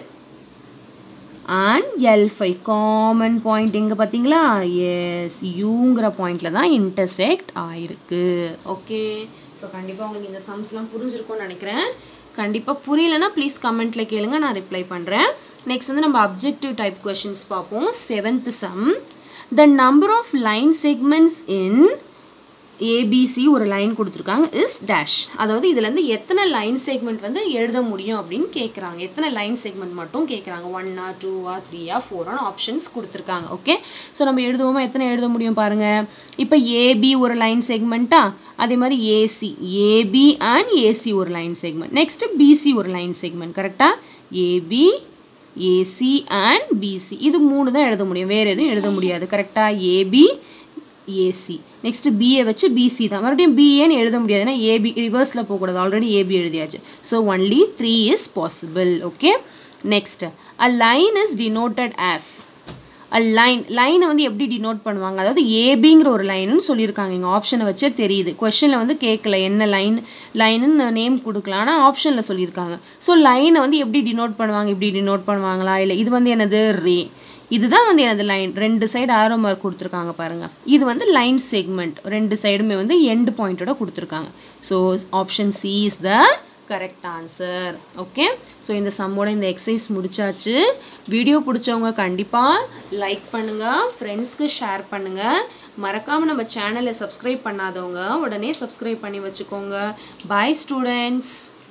and L five common point எங்கே பார்த்தீங்களா எஸ் யூங்கிற பாயிண்டில் தான் இன்டர்செக்ட் ஆயிருக்கு ஓகே ஸோ கண்டிப்பாக உங்களுக்கு இந்த சம்ஸ்லாம் புரிஞ்சிருக்கும்னு நினைக்கிறேன் கண்டிப்பாக புரியலனா ப்ளீஸ் கமெண்ட்டில் கேளுங்க நான் ரிப்ளை பண்ணுறேன் நெக்ஸ்ட் வந்து நம்ம அப்ஜெக்டிவ் டைப் கொஷின்ஸ் பார்ப்போம் seventh sum the number of line segments in ABC ஒரு லைன் கொடுத்துருக்காங்க இஸ் டேஷ் அதாவது இதுலேருந்து எத்தனை லைன் செக்மெண்ட் வந்து எழுத முடியும் அப்படின்னு கேட்குறாங்க எத்தனை லைன் செக்மெண்ட் மட்டும் கேட்குறாங்க ஒன்னா டூவா த்ரீயா ஃபோரான ஆப்ஷன்ஸ் கொடுத்துருக்காங்க ஓகே ஸோ நம்ம எழுதுவோமா எத்தனை எழுத முடியும் பாருங்கள் இப்போ ஏபி ஒரு லைன் செக்மெண்ட்டா அதே மாதிரி ஏசி ஏபி அண்ட் ஏசி ஒரு லைன் செக்மெண்ட் நெக்ஸ்ட்டு பிசி ஒரு லைன் செக்மெண்ட் கரெக்டாக ஏபி ஏசி அண்ட் பிசி இது மூணு தான் எழுத முடியும் வேறு எதுவும் எழுத முடியாது கரெக்டாக ஏபி ஏசி நெக்ஸ்ட் பிஏ வச்சு பிசி தான் மறுபடியும் பிஏன்னு எழுத முடியாது ஏன்னா ஏபி ரிவர்ஸில் போகக்கூடாது ஆல்ரெடி ஏபி எழுதியாச்சு so only three is possible okay next a line is denoted as a line லைனை வந்து எப்படி டினோட் பண்ணுவாங்க அதாவது ஏபிங்கிற ஒரு லைனுன்னு சொல்லியிருக்காங்க இங்கே ஆப்ஷனை வச்சே தெரியுது கொஷனில் வந்து கேட்கல என்ன லைன் லைனுன்னு நேம் கொடுக்கலாம் ஆனால் ஆப்ஷனில் சொல்லியிருக்காங்க ஸோ லைனை வந்து எப்படி டினோட் பண்ணுவாங்க இப்படி டினோட் பண்ணுவாங்களா இல்லை இது வந்து என்னது ரே இதுதான் வந்து எனது லைன் ரெண்டு சைடு ஆரோ மார்க் கொடுத்துருக்காங்க பாருங்கள் இது வந்து லைன் செக்மெண்ட் ரெண்டு சைடுமே வந்து எண்டு பாயிண்டோட கொடுத்துருக்காங்க so option C is the correct answer okay so இந்த சம்மோட இந்த எக்ஸசைஸ் முடிச்சாச்சு வீடியோ பிடிச்சவங்க கண்டிப்பாக லைக் பண்ணுங்கள் ஃப்ரெண்ட்ஸ்க்கு ஷேர் பண்ணுங்கள் மறக்காமல் நம்ம சேனலை சப்ஸ்கிரைப் பண்ணாதவங்க உடனே சப்ஸ்கிரைப் பண்ணி வச்சுக்கோங்க பாய் ஸ்டூடெண்ட்ஸ்